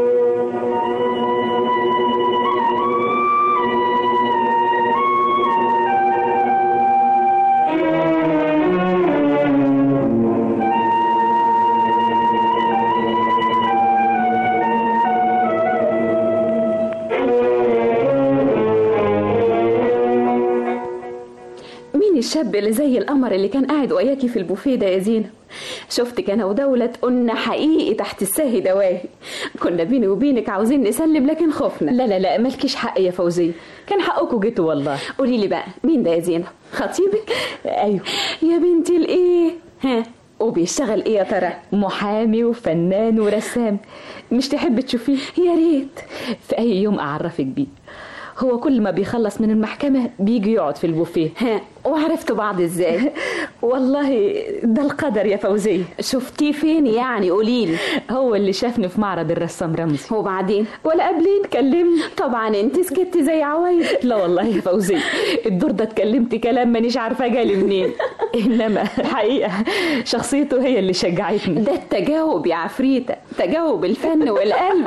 مين الشاب اللي زي القمر اللي كان قاعد وياكي في البوفيه ده يا زينب شفتك انا ودولة قلنا حقيقي تحت الساهي دواهي كنا بيني وبينك عاوزين نسلم لكن خفنا لا لا لا مالكيش حق يا فوزية كان حقكم جيتوا والله قولي لي بقى مين ده يا زينب خطيبك ايوه يا بنتي الايه ها وبيشتغل ايه يا ترى محامي وفنان ورسام مش تحب تشوفيه يا ريت في اي يوم اعرفك بيه هو كل ما بيخلص من المحكمة بيجي يقعد في البوفيه ها وعرفتوا بعض ازاي والله ده القدر يا فوزية شفتيه فين يعني قوليلي هو اللي شافني في معرض الرسام رمزي وبعدين ولا قبلين كلمني طبعا انت سكتي زي عوايد لا والله يا فوزية الدور ده اتكلمت كلام مانيش عارفة جالي منين انما الحقيقة شخصيته هي اللي شجعتني ده التجاوب يا عفريتة تجاوب الفن والقلب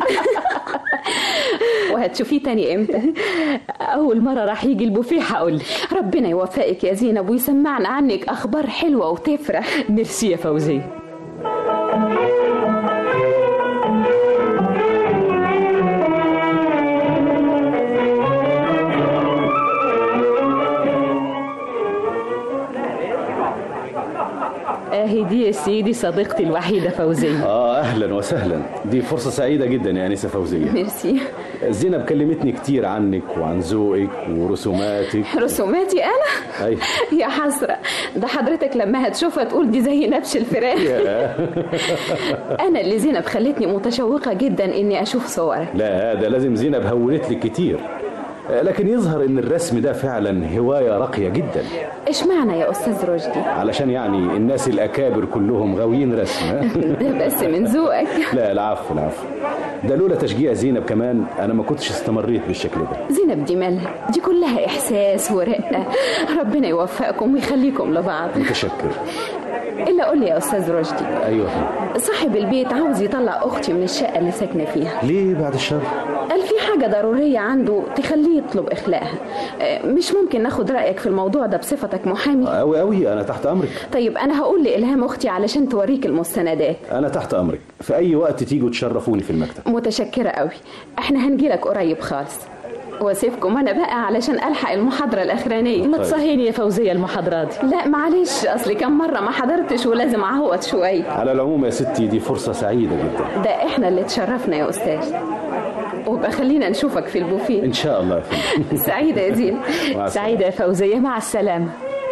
وهتشوفيه تاني امتى اول مرة راح يجي البوفيه هقولك ربنا يوفقك يا زينب ويسمعنا عنك اخبار حلوة وتفرح ميرسي يا فوزية اهي دي يا سيدي صديقتي الوحيدة فوزية اه اهلا وسهلا دي فرصه سعيده جدا يا انسه فوزيه ميرسي زينب كلمتني كتير عنك وعن ذوقك ورسوماتك رسوماتي انا ايوه يا حسرة ده حضرتك لما هتشوفها تقول دي زي نبش الفراخ ياه. انا اللي زينب خلتني متشوقة جدا اني اشوف صورك لا ده لازم زينب هونت لك كتير لكن يظهر ان الرسم ده فعلا هوايه راقيه جدا اشمعنى يا استاذ رشدي علشان يعني الناس الاكابر كلهم غاويين رسم ها؟ ده بس من ذوقك لا العفو العفو ده لولا تشجيع زينب كمان انا ما كنتش استمريت بالشكل ده زينب دي مالها دي كلها احساس ورقه ربنا يوفقكم ويخليكم لبعض متشكر الا قول لي يا استاذ رشدي ايوه صاحب البيت عاوز يطلع اختي من الشقه اللي ساكنه فيها ليه بعد الشر قال في حاجه ضروريه عنده تخليه يطلب اخلاءها آه، مش ممكن ناخد رايك في الموضوع ده بصفتك محامي قوي قوي انا تحت امرك طيب انا هقول لالهام اختي علشان توريك المستندات انا تحت امرك في اي وقت تيجوا تشرفوني في المكتب متشكره قوي احنا هنجيلك قريب خالص واسيبكم انا بقى علشان الحق المحاضره الاخرانيه ما تصهيني يا فوزيه المحاضره دي لا معلش اصلي كم مره ما حضرتش ولازم اعوض شويه على العموم يا ستي دي فرصه سعيده جدا ده احنا اللي اتشرفنا يا استاذ وبقى خلينا نشوفك في البوفيه ان شاء الله يا فندم سعيده يا زين مع السلامة. سعيده يا فوزيه مع السلامه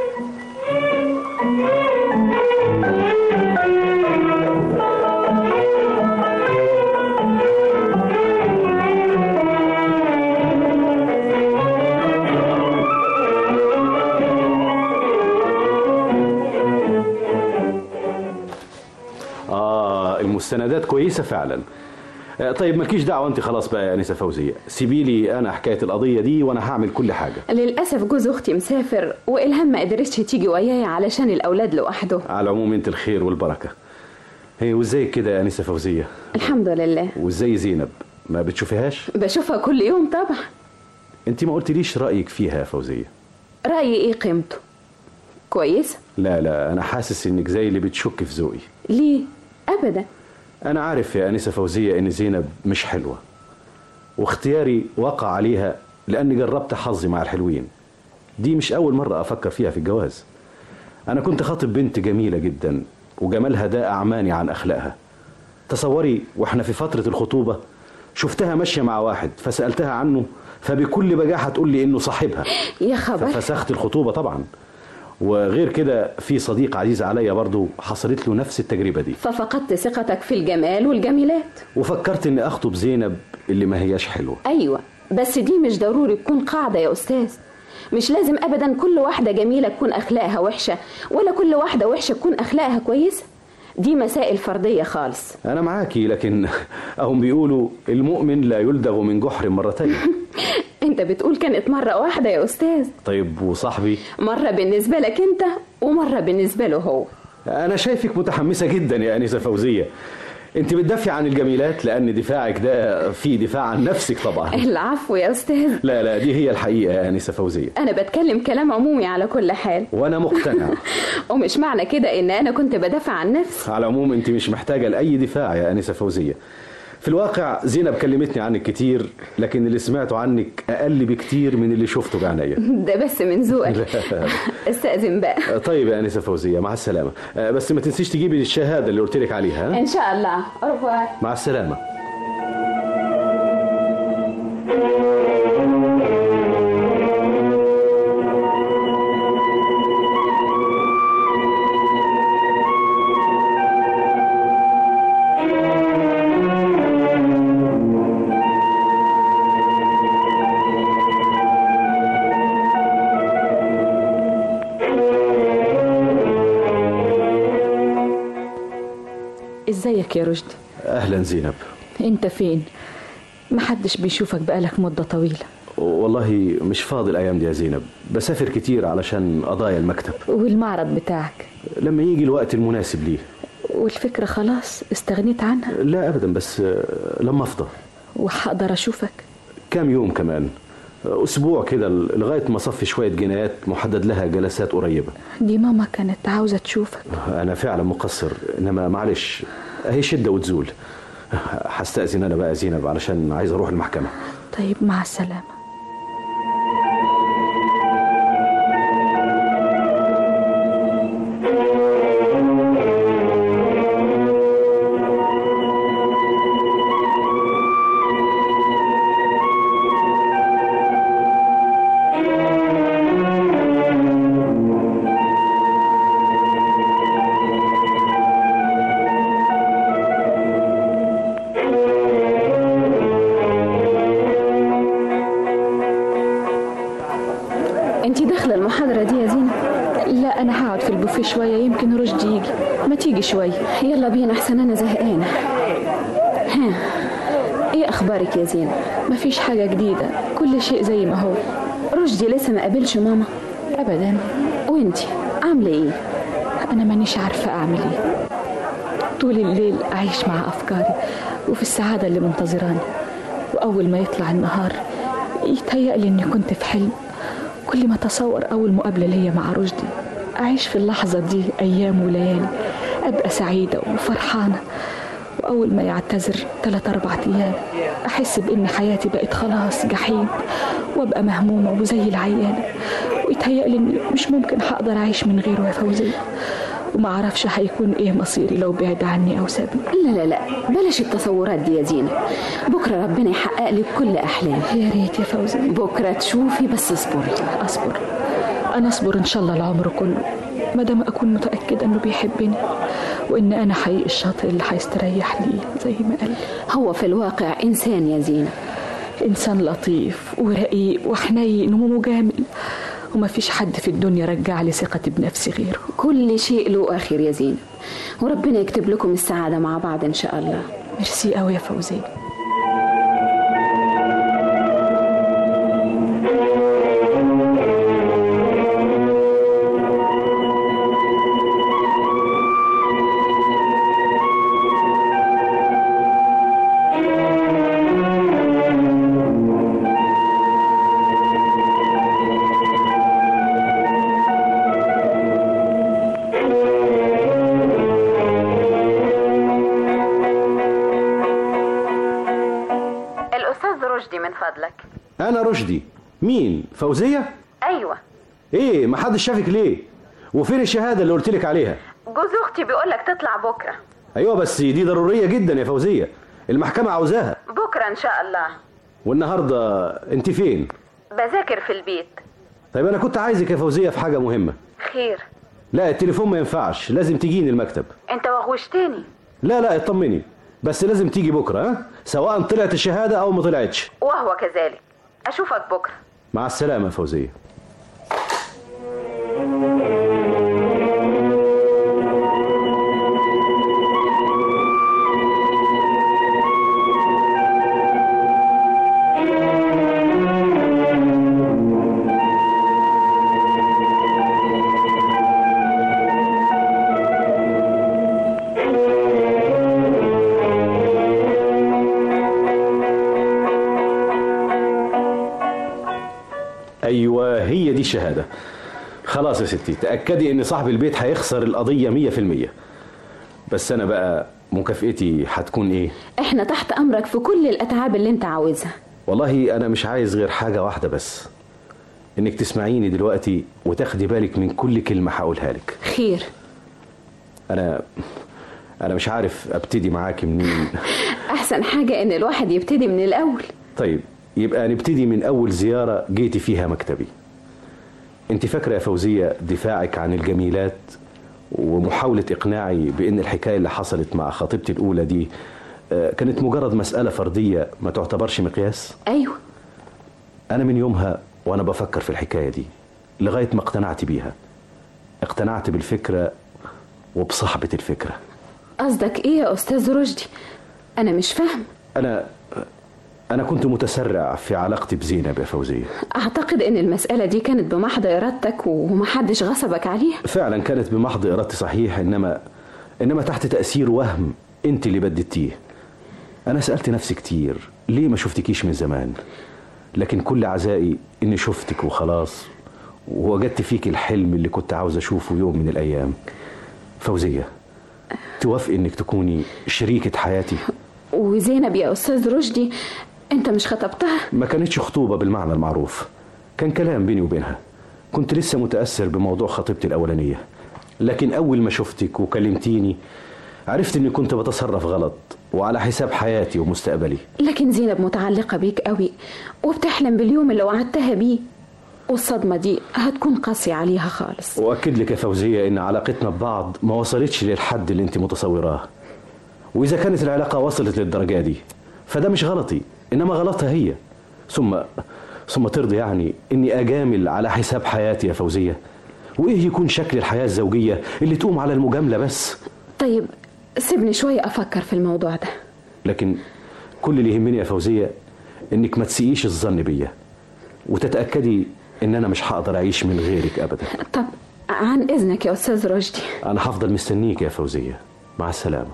اه المستندات كويسه فعلا آه، طيب مالكيش دعوه انت خلاص بقى يا انسه فوزيه سيبي لي انا حكايه القضيه دي وانا هعمل كل حاجه للاسف جوز اختي مسافر والهام ما قدرتش تيجي وياي علشان الاولاد لوحده على العموم انت الخير والبركه هي وازيك كده يا انسه فوزيه الحمد لله وازاي زينب ما بتشوفيهاش بشوفها كل يوم طبعا انت ما قلتليش رايك فيها يا فوزيه رايي ايه قيمته كويس لا لا انا حاسس انك زي اللي بتشك في ذوقي ليه ابدا انا عارف يا انسه فوزيه ان زينب مش حلوه واختياري وقع عليها لاني جربت حظي مع الحلوين دي مش اول مره افكر فيها في الجواز انا كنت خاطب بنت جميله جدا وجمالها ده اعماني عن اخلاقها تصوري واحنا في فتره الخطوبه شفتها ماشيه مع واحد فسالتها عنه فبكل بجاحه تقول لي انه صاحبها يا خبر ففسخت الخطوبه طبعا وغير كده في صديق عزيز عليا برضه حصلت له نفس التجربه دي ففقدت ثقتك في الجمال والجميلات وفكرت اني اخطب زينب اللي ما هياش حلوه ايوه بس دي مش ضروري تكون قاعده يا استاذ مش لازم ابدا كل واحده جميله تكون اخلاقها وحشه ولا كل واحده وحشه تكون اخلاقها كويسه دي مسائل فرديه خالص انا معاكي لكن هم بيقولوا المؤمن لا يلدغ من جحر مرتين انت بتقول كانت مره واحده يا استاذ طيب وصاحبي مره بالنسبه لك انت ومره بالنسبه له هو انا شايفك متحمسه جدا يا انسه فوزيه انت بتدافعي عن الجميلات لان دفاعك ده في دفاع عن نفسك طبعا العفو يا استاذ لا لا دي هي الحقيقه يا انسه فوزيه انا بتكلم كلام عمومي على كل حال وانا مقتنع ومش معنى كده ان انا كنت بدافع عن نفسي على العموم انت مش محتاجه لاي دفاع يا انسه فوزيه في الواقع زينب كلمتني عنك كتير لكن اللي سمعته عنك اقل بكتير من اللي شفته بعينيا ده بس من ذوقك لا. استاذن بقى طيب يا انسه فوزيه مع السلامه آه، بس ما تنسيش تجيبي الشهاده اللي قلت لك عليها ها؟ ان شاء الله أرفع. مع السلامه ازيك يا رشدي اهلا زينب انت فين محدش بيشوفك بقالك مدة طويلة والله مش فاضي الايام دي يا زينب بسافر كتير علشان قضايا المكتب والمعرض بتاعك لما يجي الوقت المناسب ليه والفكرة خلاص استغنيت عنها لا ابدا بس آه، لما افضى وهقدر اشوفك كام يوم كمان آه، اسبوع كده لغايه ما اصفي شويه جنايات محدد لها جلسات قريبه دي ماما كانت عاوزة تشوفك انا فعلا مقصر انما معلش اهي شده وتزول هستأذن انا بقى زينب علشان عايز اروح المحكمه طيب مع السلامة شوفي شوية يمكن رشدي يجي ما تيجي شوية يلا بينا احسن انا زهقانة ها ايه اخبارك يا زينب مفيش حاجة جديدة كل شيء زي ما هو رشدي لسه ما قابلش ماما ابدا وانتي عاملة ايه انا مانيش عارفة اعمل ايه طول الليل اعيش مع افكاري وفي السعادة اللي منتظراني واول ما يطلع النهار يتهيألي اني كنت في حلم كل ما اتصور اول مقابلة ليا مع رشدي اعيش في اللحظة دي ايام وليالي ابقى سعيدة وفرحانة وأول ما يعتذر ثلاث أربع أيام أحس بإن حياتي بقت خلاص جحيم وأبقى مهمومة وزي العيانة ويتهيألي إني مش ممكن هقدر أعيش من غيره يا فوزية وما أعرفش هيكون إيه مصيري لو بعد عني أو سابني لا لا لا بلاش التصورات دي يا زينب بكرة ربنا يحقق لك كل أحلامك يا ريت يا فوزية بكرة تشوفي بس اصبري أصبر أنا أصبر إن شاء الله العمر كله ما دام أكون متأكدة إنه بيحبني وإن أنا حقيقي الشاطئ اللي هيستريح لي زي ما قال هو في الواقع إنسان يا زينب إنسان لطيف ورقيق وحنين ومجامل وما فيش حد في الدنيا رجع لي ثقتي بنفسي غيره كل شيء له آخر يا زينب وربنا يكتب لكم السعادة مع بعض إن شاء الله ميرسي قوي يا فوزية الأستاذ رشدي من فضلك انا رشدي مين فوزيه أيوة ايه ما حدش شافك ليه وفين الشهاده اللي قلت لك عليها جوز أختي بيقولك تطلع بكرة ايوه بس دي ضروريه جدا يا فوزيه المحكمه عاوزاها بكرة إن شاء الله والنهارده انت فين بذاكر في البيت طيب انا كنت عايزك يا فوزيه في حاجه مهمه خير لا التليفون ما ينفعش لازم تجيني المكتب أنت وغوشتني لا لا اطمني بس لازم تيجي بكره ها سواء طلعت الشهاده او ما طلعتش وهو كذلك أشوفك بكرة مع السلامه يا فوزيه ايوه هي دي الشهاده خلاص يا ستي تاكدي ان صاحب البيت هيخسر القضيه مية في المية بس انا بقى مكافئتي هتكون ايه إحنا تحت أمرك في كل الأتعاب اللي أنت عاوزها والله انا مش عايز غير حاجه واحده بس انك تسمعيني دلوقتي وتاخدي بالك من كل كلمه هقولها لك خير انا انا مش عارف ابتدي معاكي منين أحسن حاجة إن الواحد يبتدي من الأول طيب يبقى نبتدي من اول زياره جيتي فيها مكتبي انت فاكره يا فوزيه دفاعك عن الجميلات ومحاوله اقناعي بان الحكايه اللي حصلت مع خطيبتي الاولى دي آه، كانت مجرد مساله فرديه ما تعتبرش مقياس أيوة انا من يومها وانا بفكر في الحكايه دي لغايه ما اقتنعت بيها اقتنعت بالفكره وبصاحبه الفكره قصدك إيه يا أستاذ رشدي أنا مش فاهم انا انا كنت متسرع في علاقتي بزينب يا فوزيه أعتقد إن المسألة دي كانت بمحض إرادتك ومحدش غصبك عليها فعلا كانت بمحض ارادتي صحيح انما انما تحت تاثير وهم انت اللي بددتيه انا سالت نفسي كتير ليه ما شفتكيش من زمان لكن كل عزائي اني شفتك وخلاص ووجدت فيك الحلم اللي كنت عاوز اشوفه يوم من الايام فوزيه توافقي انك تكوني شريكه حياتي وزينب يا أستاذ رشدي أنت مش خطبتها ما كانتش خطوبة بالمعنى المعروف كان كلام بيني وبينها كنت لسه متأثر بموضوع خطيبتي الأولانية لكن أول ما شفتك وكلمتيني عرفت إني كنت بتصرف غلط وعلى حساب حياتي ومستقبلي لكن زينب متعلقة بيك قوي وبتحلم باليوم اللي وعدتها بيه والصدمة دي هتكون قاسية عليها خالص وأكد لك يا فوزية إن علاقتنا ببعض ما وصلتش للحد اللي أنت متصوراه وإذا كانت العلاقة وصلت للدرجة دي فده مش غلطي إنما غلطها هي ثم ثم ترضي يعني إني أجامل على حساب حياتي يا فوزية وايه يكون شكل الحياه الزوجيه اللي تقوم على المجامله بس طيب سيبني شوية أفكر في الموضوع ده لكن كل اللي يهمني يا فوزيه انك ما تسيئيش الظن بيا وتتاكدي ان انا مش هقدر اعيش من غيرك ابدا طب عن إذنك يا أستاذ رشدي انا هفضل مستنيك يا فوزيه مع السلامه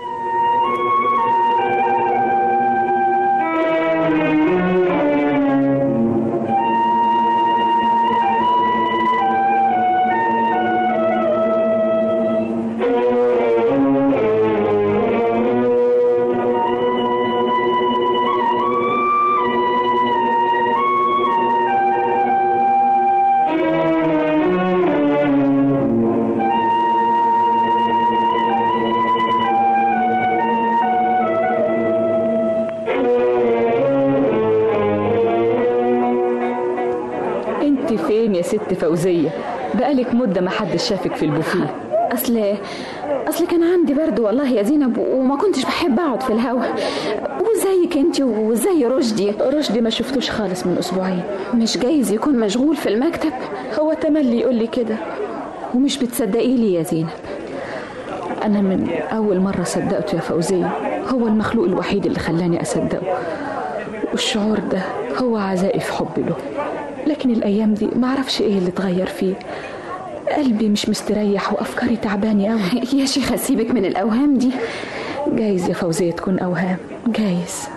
انت فين يا ست فوزية بقالك مدة ما حدش شافك في البوفيه أصل أصل كان عندي برد والله يا زينب وما كنتش بحب أقعد في الهوا وزيك أنت وزي رشدي رشدي ما شفتوش خالص من أسبوعين مش جايز يكون مشغول في المكتب هو تملي يقول لي كده ومش بتصدقي لي يا زينب أنا من أول مرة صدقته يا فوزية هو المخلوق الوحيد اللي خلاني أصدقه والشعور ده هو عزائي في حبي له لكن الأيام دي معرفش إيه اللي اتغير فيه قلبي مش مستريح وأفكاري تعباني أوي يا شيخة سيبك من الأوهام دي جايز يا فوزية تكون أوهام جايز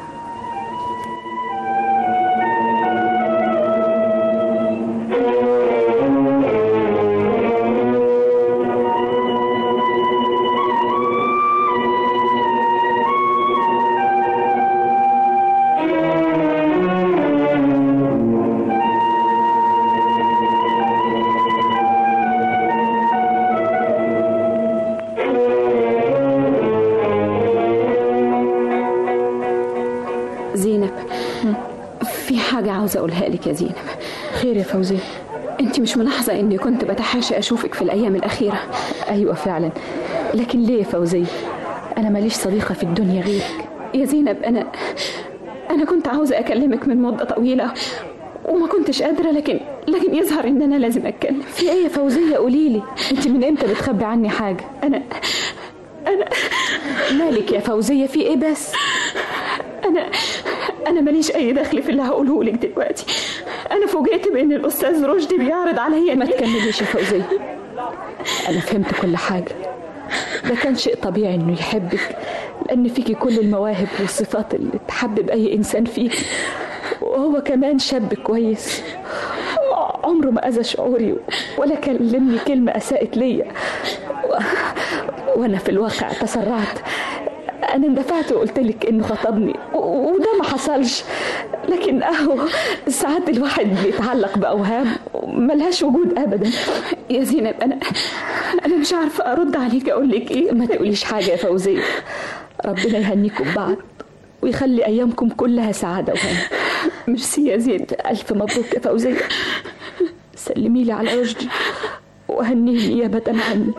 زينب في حاجة عاوزة أقولها لك يا زينب خير يا فوزية أنت مش ملاحظة إني كنت بتحاشى أشوفك في الأيام الأخيرة أيوة فعلا لكن ليه يا فوزية أنا ماليش صديقة في الدنيا غيرك يا زينب أنا أنا كنت عاوزة أكلمك من مدة طويلة وما كنتش قادرة لكن لكن يظهر إن أنا لازم أتكلم في إيه يا فوزية قوليلي أنت من إمتى بتخبي عني حاجة أنا أنا مالك يا فوزية في إيه بس أنا أنا ماليش أي دخل في اللي هقوله لك دلوقتي أنا فوجئت بإن الأستاذ رشدي بيعرض عليا ما تكمليش يا فوزية أنا فهمت كل حاجة ده كان شيء طبيعي إنه يحبك لأن فيكي كل المواهب والصفات اللي تحبب أي إنسان فيكي وهو كمان شاب كويس عمره ما أذى شعوري ولا كلمني كلمة أساءت ليا و... وأنا في الواقع تسرعت أنا اندفعت وقلت لك إنه خطبني و... وده ما حصلش لكن أهو ساعات الواحد بيتعلق بأوهام ملهاش وجود أبدا يا زينب أنا أنا مش عارفة أرد عليك أقول لك إيه ما تقوليش حاجة يا فوزية ربنا يهنيكم بعض ويخلي أيامكم كلها سعادة وهنا ميرسي يا زينب ألف مبروك يا فوزية سلمي لي على رشدي وهنيه نيابة عني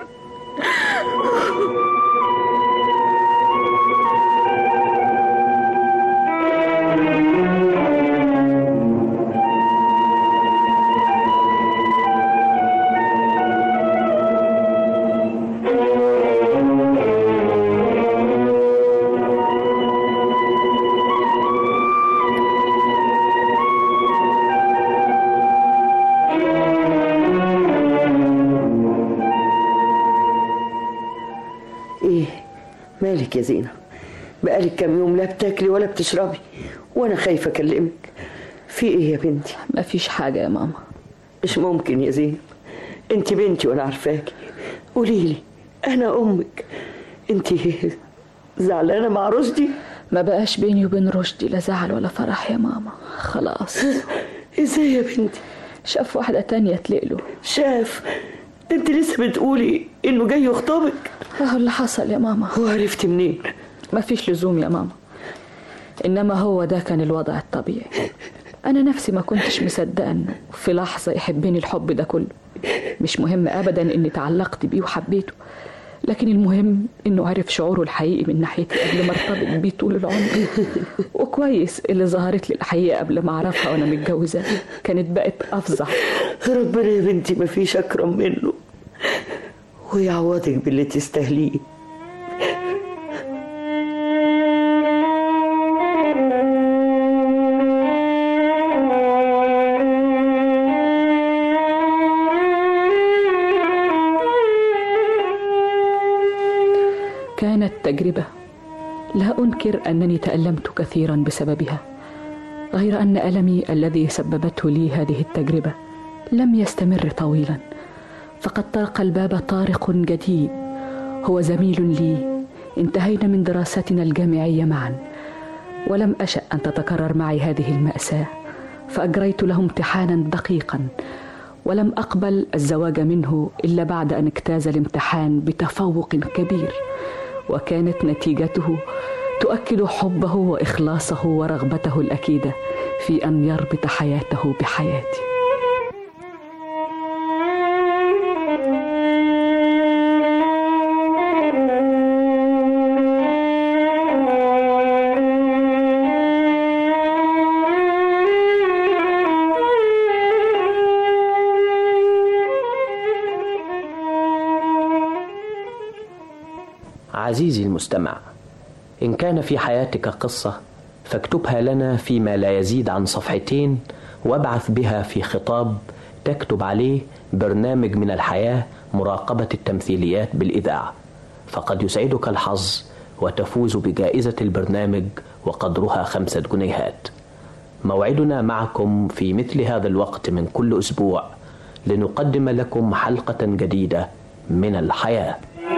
ايه مالك يا زينب بقالك كام يوم لا بتاكلي ولا بتشربي وانا خايفه اكلمك في ايه يا بنتي مفيش حاجه يا ماما مش ممكن يا زينب انت بنتي وانا عارفاكي قولي لي انا امك انت زعلانه مع رشدي ما بقاش بيني وبين رشدي لا زعل ولا فرح يا ماما خلاص ازاي يا بنتي شاف واحدة تانية تلقله شاف انت لسه بتقولي انه جاي يخطبك اهو اللي حصل يا ماما وعرفتي منين مفيش لزوم يا ماما انما هو ده كان الوضع الطبيعي انا نفسي ما كنتش مصدقه انه في لحظه يحبني الحب ده كله مش مهم ابدا اني تعلقت بيه وحبيته لكن المهم انه عرف شعوره الحقيقي من ناحيتي قبل ما ارتبط بيه طول العمر وكويس اللي ظهرت لي الحقيقه قبل ما اعرفها وانا متجوزه كانت بقت افظع ربنا يا بنتي ما فيش اكرم منه ويعوضك باللي تستاهليه كانت تجربه لا انكر انني تالمت كثيرا بسببها غير ان المي الذي سببته لي هذه التجربه لم يستمر طويلا فقد طرق الباب طارق جديد هو زميل لي انتهينا من دراستنا الجامعيه معا ولم اشا ان تتكرر معي هذه الماساه فاجريت له امتحانا دقيقا ولم اقبل الزواج منه الا بعد ان اجتاز الامتحان بتفوق كبير وكانت نتيجته تؤكد حبه واخلاصه ورغبته الاكيده في ان يربط حياته بحياتي عزيزي المستمع إن كان في حياتك قصة فاكتبها لنا فيما لا يزيد عن صفحتين وابعث بها في خطاب تكتب عليه برنامج من الحياة مراقبة التمثيليات بالإذاعة فقد يسعدك الحظ وتفوز بجائزة البرنامج وقدرها خمسة جنيهات موعدنا معكم في مثل هذا الوقت من كل أسبوع لنقدم لكم حلقة جديدة من الحياه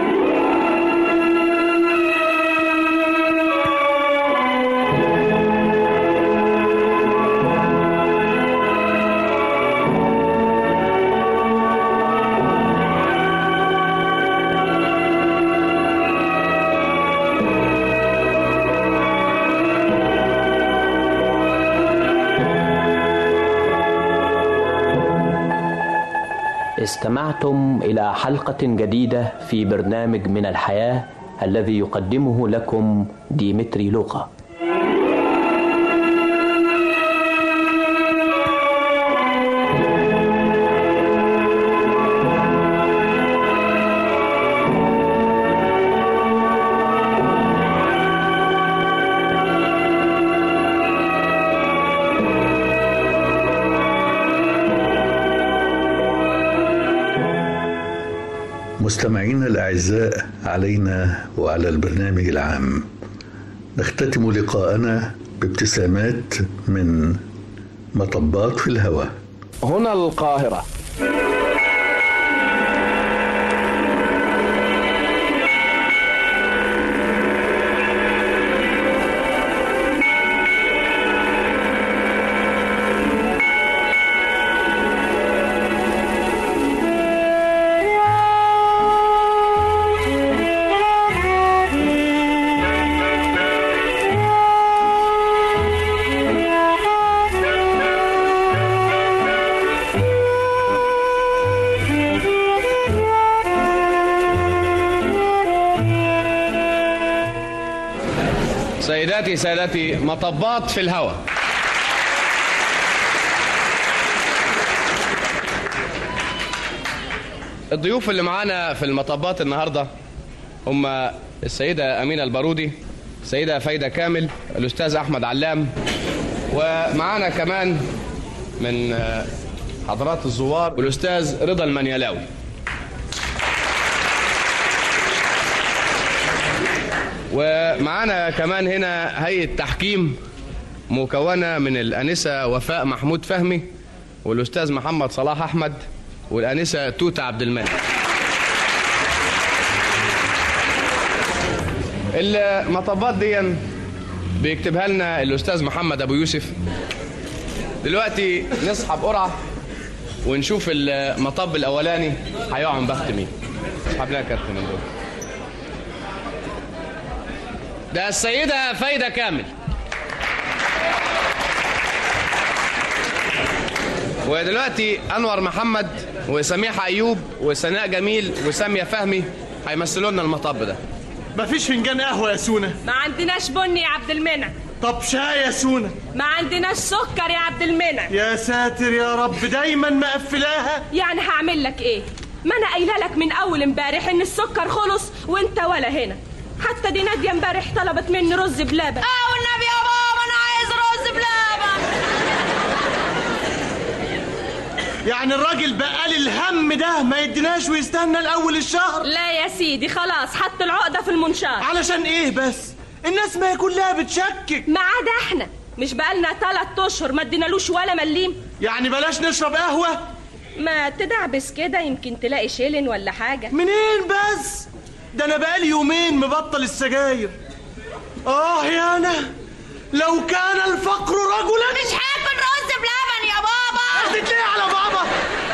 استمعتم إلى حلقة جديدة في برنامج من الحياة الذي يقدمه لكم ديمتري لوقا مستمعينا الأعزاء علينا وعلى البرنامج العام نختتم لقاءنا بابتسامات من مطبات في الهواء هنا القاهرة سيداتي سادتي مطبات في الهواء الضيوف اللي معانا في المطبات النهارده هم السيدة أمينة البارودي السيدة فايدة كامل الأستاذ أحمد علام ومعانا كمان من حضرات الزوار والأستاذ رضا المنيلاوي ومعانا كمان هنا هيئة تحكيم مكونة من الأنسة وفاء محمود فهمي والأستاذ محمد صلاح أحمد والأنسة توتة عبد المنعم المطبات دي بيكتبها لنا الأستاذ محمد أبو يوسف دلوقتي نسحب قرعة ونشوف المطب الأولاني هيقع من بخت مين اسحب لنا كارت من دول ده السيدة فايدة كامل ودلوقتي أنور محمد وسميحة أيوب وسناء جميل وسامية فهمي هيمثلوا لنا المطب ده مفيش فنجان قهوه يا سونا ما عندناش بني يا عبد المنعم طب شاي يا سونا ما عندناش سكر يا عبد المنعم يا ساتر يا رب دايما مقفلاها يعني هعمل لك ايه ما انا قايله لك من اول امبارح ان السكر خلص وانت ولا هنا حتى دي ناديه امبارح طلبت مني رز بلبن اه والنبي يا بابا انا عايز رز بلبن يعني الراجل بقال الهم ده ما يديناش ويستنى الاول الشهر لا يا سيدي خلاص حط العقده في المنشار علشان ايه بس الناس ما هي كلها بتشكك ما عدا احنا مش بقالنا تلات اشهر ما ادينالوش ولا مليم يعني بلاش نشرب قهوه ما تدعبس كده يمكن تلاقي شيلن ولا حاجه منين بس ده انا بقالي يومين مبطل السجاير اه يا انا لو كان الفقر رجلا مش هاكل رز بلبن يا بابا اخدت ليه على بابا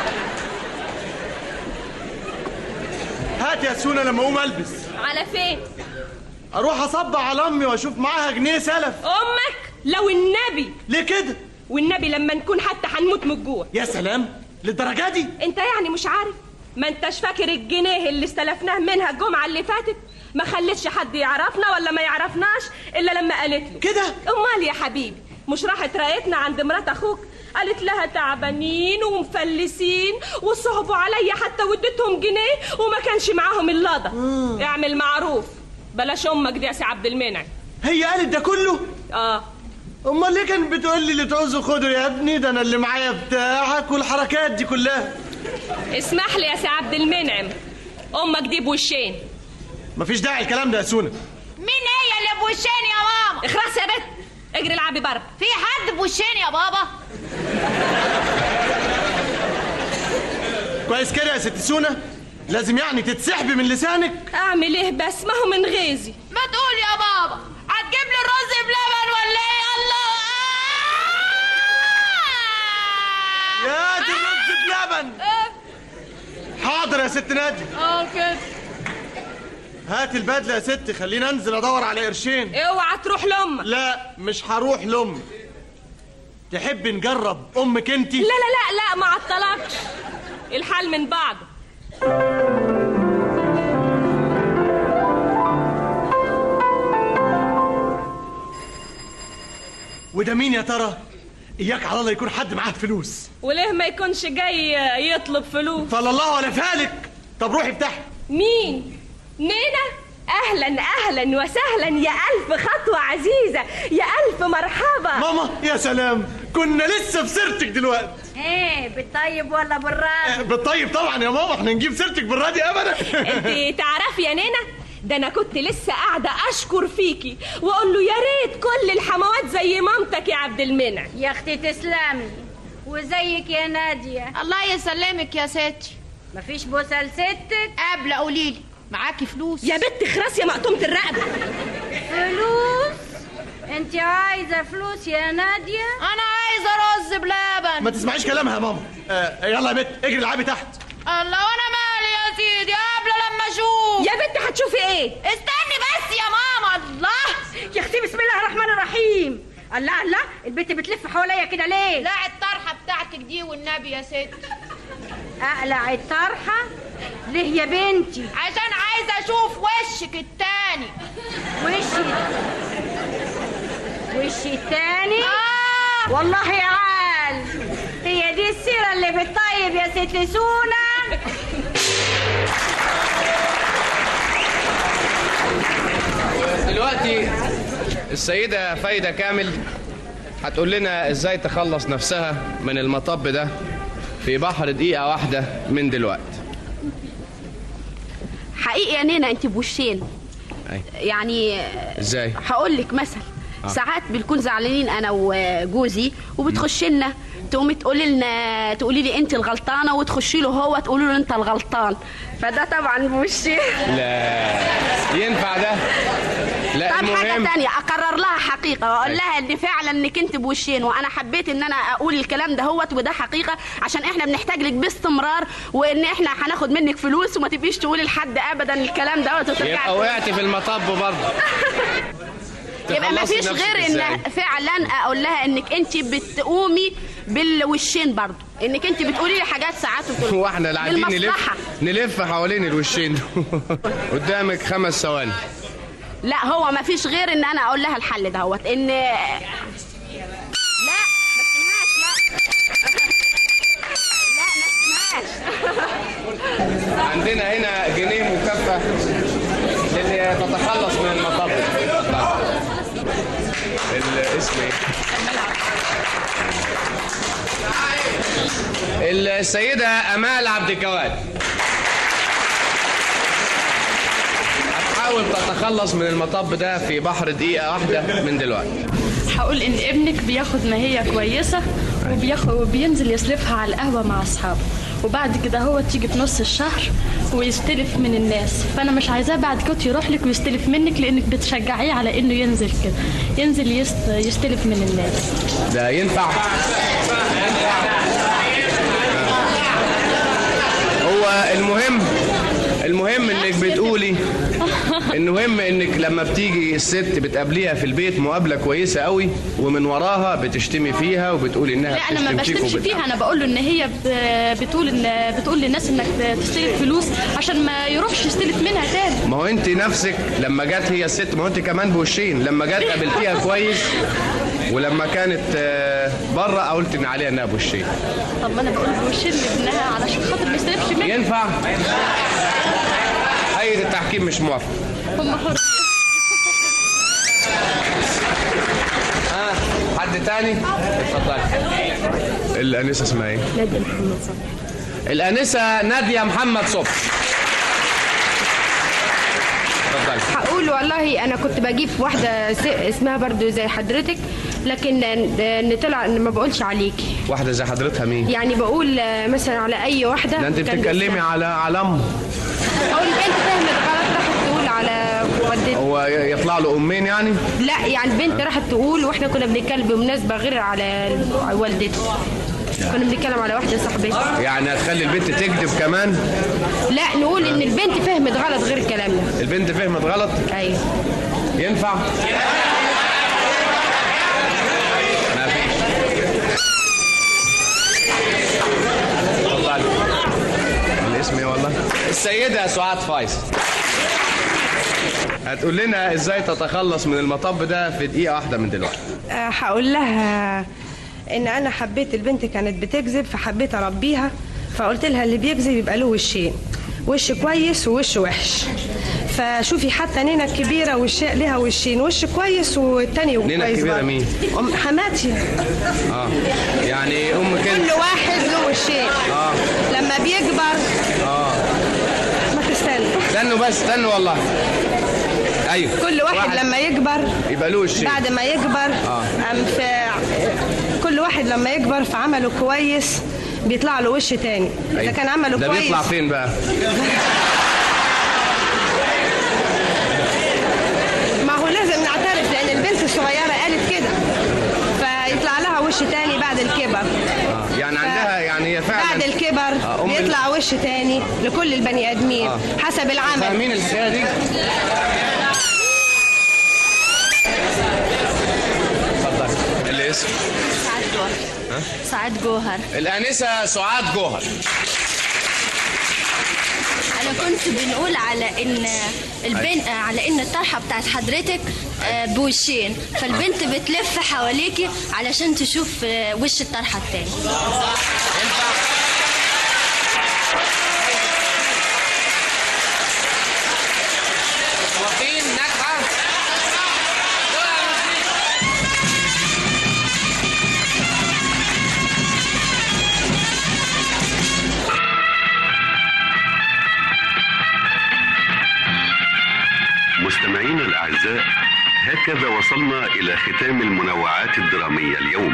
هات يا سونا لما اقوم البس على فين اروح اصبع على امي واشوف معاها جنيه سلف امك لو النبي ليه كده والنبي لما نكون حتى هنموت من الجوع يا سلام للدرجه دي انت يعني مش عارف ما انتش فاكر الجنيه اللي استلفناه منها الجمعه اللي فاتت ما خلتش حد يعرفنا ولا ما يعرفناش الا لما قالت له كده امال يا حبيبي مش راحت رايتنا عند مرات اخوك قالت لها تعبانين ومفلسين وصعبوا عليا حتى وديتهم جنيه وما كانش معاهم اللضا اعمل معروف بلاش امك دي يا سي عبد المنعم هي قالت ده كله اه امال ليه كانت بتقول لي اللي تعوزه خده يا ابني ده انا اللي معايا بتاعك والحركات دي كلها اسمح لي يا سي عبد المنعم امك دي بوشين مفيش داعي الكلام ده يا سونا مين هي اللي بوشين يا ماما اخرس يا بت اجري العبي بره في حد بوشين يا بابا كويس كده يا ست سونا لازم يعني تتسحبي من لسانك اعمل ايه بس ما هو من غيظي ما تقول يا بابا هتجيب لي الرز بلبن ولا ايه الله يا دي الرز بلبن حاضر يا ست نادي اه كده هات البدله يا ست خليني انزل ادور على قرشين اوعى تروح لامك لا مش هروح لامي تحب نجرب امك انت لا لا لا لا ما عطلكش الحال من بعضه وده مين يا ترى اياك على الله يكون حد معاه فلوس وليه ما يكونش جاي يطلب فلوس فلا الله ولا فالك طب روحي افتحي مين نينا اهلا اهلا وسهلا يا الف خطوه عزيزه يا الف مرحبا ماما يا سلام كنا لسه في سيرتك دلوقتي ايه بالطيب ولا بالراس بالطيب طبعا يا ماما احنا نجيب سيرتك بالرادي ابدا انت تعرفي يا نينا ده انا كنت لسه قاعده اشكر فيكي واقول له يا ريت كل الحموات زي مامتك يا عبد المنعم يا اختي تسلمي وزيك يا ناديه الله يسلمك يا ستي مفيش بوسه لستك قبل قولي لي معاكي فلوس يا بنت خلاص يا مقطومه الرقبه فلوس انت عايزه فلوس يا ناديه انا عايزه رز بلبن ما تسمعيش كلامها يا ماما آه يلا يا بت اجري العبي تحت الله وانا مالي يا سيدي قبل لما اشوف يا بنت هتشوفي ايه استني بس يا ماما الله يا اختي بسم الله الرحمن الرحيم الله الله البنت بتلف حواليا كده ليه لا الطرحه بتاعتك دي والنبي يا ست اقلع الطرحه ليه يا بنتي عشان عايزه اشوف وشك التاني وشي وشي التاني آه. والله يا عال هي دي السيرة اللي بتطيب يا ست سونا دلوقتي السيدة فايدة كامل هتقول لنا ازاي تخلص نفسها من المطب ده في بحر دقيقة واحدة من دلوقتي حقيقي يا نينا انت بوشين أي. يعني ازاي هقول لك مثل آه. ساعات بنكون زعلانين انا وجوزي وبتخش لنا تقومي تقولي لنا تقولي لي انت الغلطانه وتخشي له هو تقولي له انت الغلطان فده طبعا بوشين لا ينفع ده لا طب حاجه المهم تانية اقرر لها حقيقه واقول أي. لها ان فعلا انك انت بوشين وانا حبيت ان انا اقول الكلام ده هوت وده حقيقه عشان احنا بنحتاج لك باستمرار وان احنا هناخد منك فلوس وما تبقيش تقولي لحد ابدا الكلام دوت وترجعي يبقى وقعت في المطب برضه يبقى ما تخلصي فيش نفسك غير إزاي؟ ان فعلا اقول لها انك انت بتقومي بالوشين برضو انك انت بتقولي لي حاجات ساعات وكل هو احنا اللي قاعدين نلف بالمصلحة. نلف حوالين الوشين دول قدامك خمس ثواني لا هو ما فيش غير ان انا اقول لها الحل دهوت ان لا ما تسمعهاش لا لا ما تسمعهاش عندنا هنا جنيه مكافأة للي تتخلص من المطب الاسم ايه؟ السيدة أمال عبد الجواد هتحاول تتخلص من المطب ده في بحر دقيقة واحدة من دلوقتي هقول ان ابنك بياخد ماهية كويسة وبياخد وبينزل يسلفها على القهوة مع اصحابه وبعد كده هو تيجي في نص الشهر ويستلف من الناس فانا مش عايزاه بعد كده يروح لك ويستلف منك لانك بتشجعيه على انه ينزل كده ينزل يست... يستلف من الناس ده ينفع هو المهم المهم انك بتقولي المهم انك لما بتيجي الست بتقابليها في البيت مقابله كويسه قوي ومن وراها بتشتمي فيها وبتقولي انها لا انا ما بتشتم فيك بشتمش وبت- فيها انا بقول له ان هي ب- بتقول ان بتقول للناس انك تستلف فلوس عشان ما يروحش يستلف منها تاني ما هو انت نفسك لما جت هي الست ما هو انت كمان بوشين لما جت قابلتيها كويس ولما كانت آه، بره قلت ان عليها انها بوشين طب ما انا بقول بوشين لابنها علشان خاطر ما يستلفش منها ينفع هيئه التحكيم مش موافق هم حر ها حد تاني اتفضلي الانسه اسمها ايه نادية محمد صبري الانسه ناديه محمد صبحي اتفضلي هقول والله انا كنت بجيب واحده س- اسمها برضو زي حضرتك لكن ان طلع ان ما بقولش عليكي واحده زي حضرتها مين يعني بقول آه، مثلا على اي واحده ده انت كان بتتكلمي اسمها- على على امه او البنت فهمت غلط راحت تقول على والدتي هو يطلع له امين يعني لا يعني البنت راحت تقول واحنا كنا بنتكلم بمناسبه غير على والدته كنا بنتكلم على واحده صاحبتي يعني هتخلي البنت تكذب كمان لا نقول ان البنت فهمت غلط غير كلامنا البنت فهمت غلط ايوه ينفع ما فيش اتفضلي الاسم ايه والله السيده سعاد فايز هتقول لنا ازاي تتخلص من المطب ده في دقيقه واحده من دلوقتي آه، هقول لها ان انا حبيت البنت كانت بتكذب فحبيت اربيها فقلت لها اللي بيكذب يبقى له وشين وش كويس ووش وحش فشوفي حتى نينا الكبيره وش ليها وشين وش كويس والتاني نينا كويس الكبيرة برضه. مين؟ ام حماتي اه يعني ام كده كل واحد له وشين اه لما بيكبر اه ما تستنى استنوا بس استنوا والله ايوه كل واحد, لما يكبر يبقى له وشين بعد ما يكبر آه. أم في كل واحد لما يكبر في عمله كويس بيطلع له وش تاني اذا أيوة. كان عمله ده كويس بيطلع فين بقى ما هو لازم نعترف لان البنت الصغيره قالت كده فيطلع لها وش تاني بعد الكبر آه. يعني عندها يعني هي فعلا بعد الكبر آه، أم ال- بيطلع وش تاني لكل البني ادمين آه. حسب العمل فاهمين الحكايه دي اتفضل الاسم سعاد جوهر ها سعاد جوهر الانسه سعاد جوهر انا كنت بنقول على ان البنت على ان الطرحه بتاعت حضرتك آه، بوشين فالبنت بتلف حواليكي علشان تشوف آه، وش الطرحه التاني واقفين ناجحه مستمعينا الأعزاء هكذا وصلنا إلى ختام المنوعات الدرامية اليوم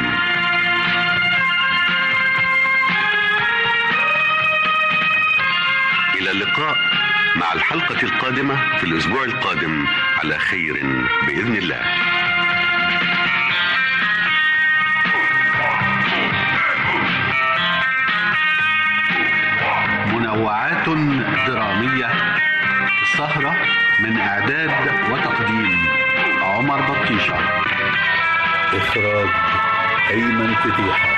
إلى اللقاء مع الحلقة القادمة في الأسبوع القادم على خير بإذن الله منوعات درامية سهرة من إعداد وتقديم عمر بطيشة إخراج أيمن فتيحة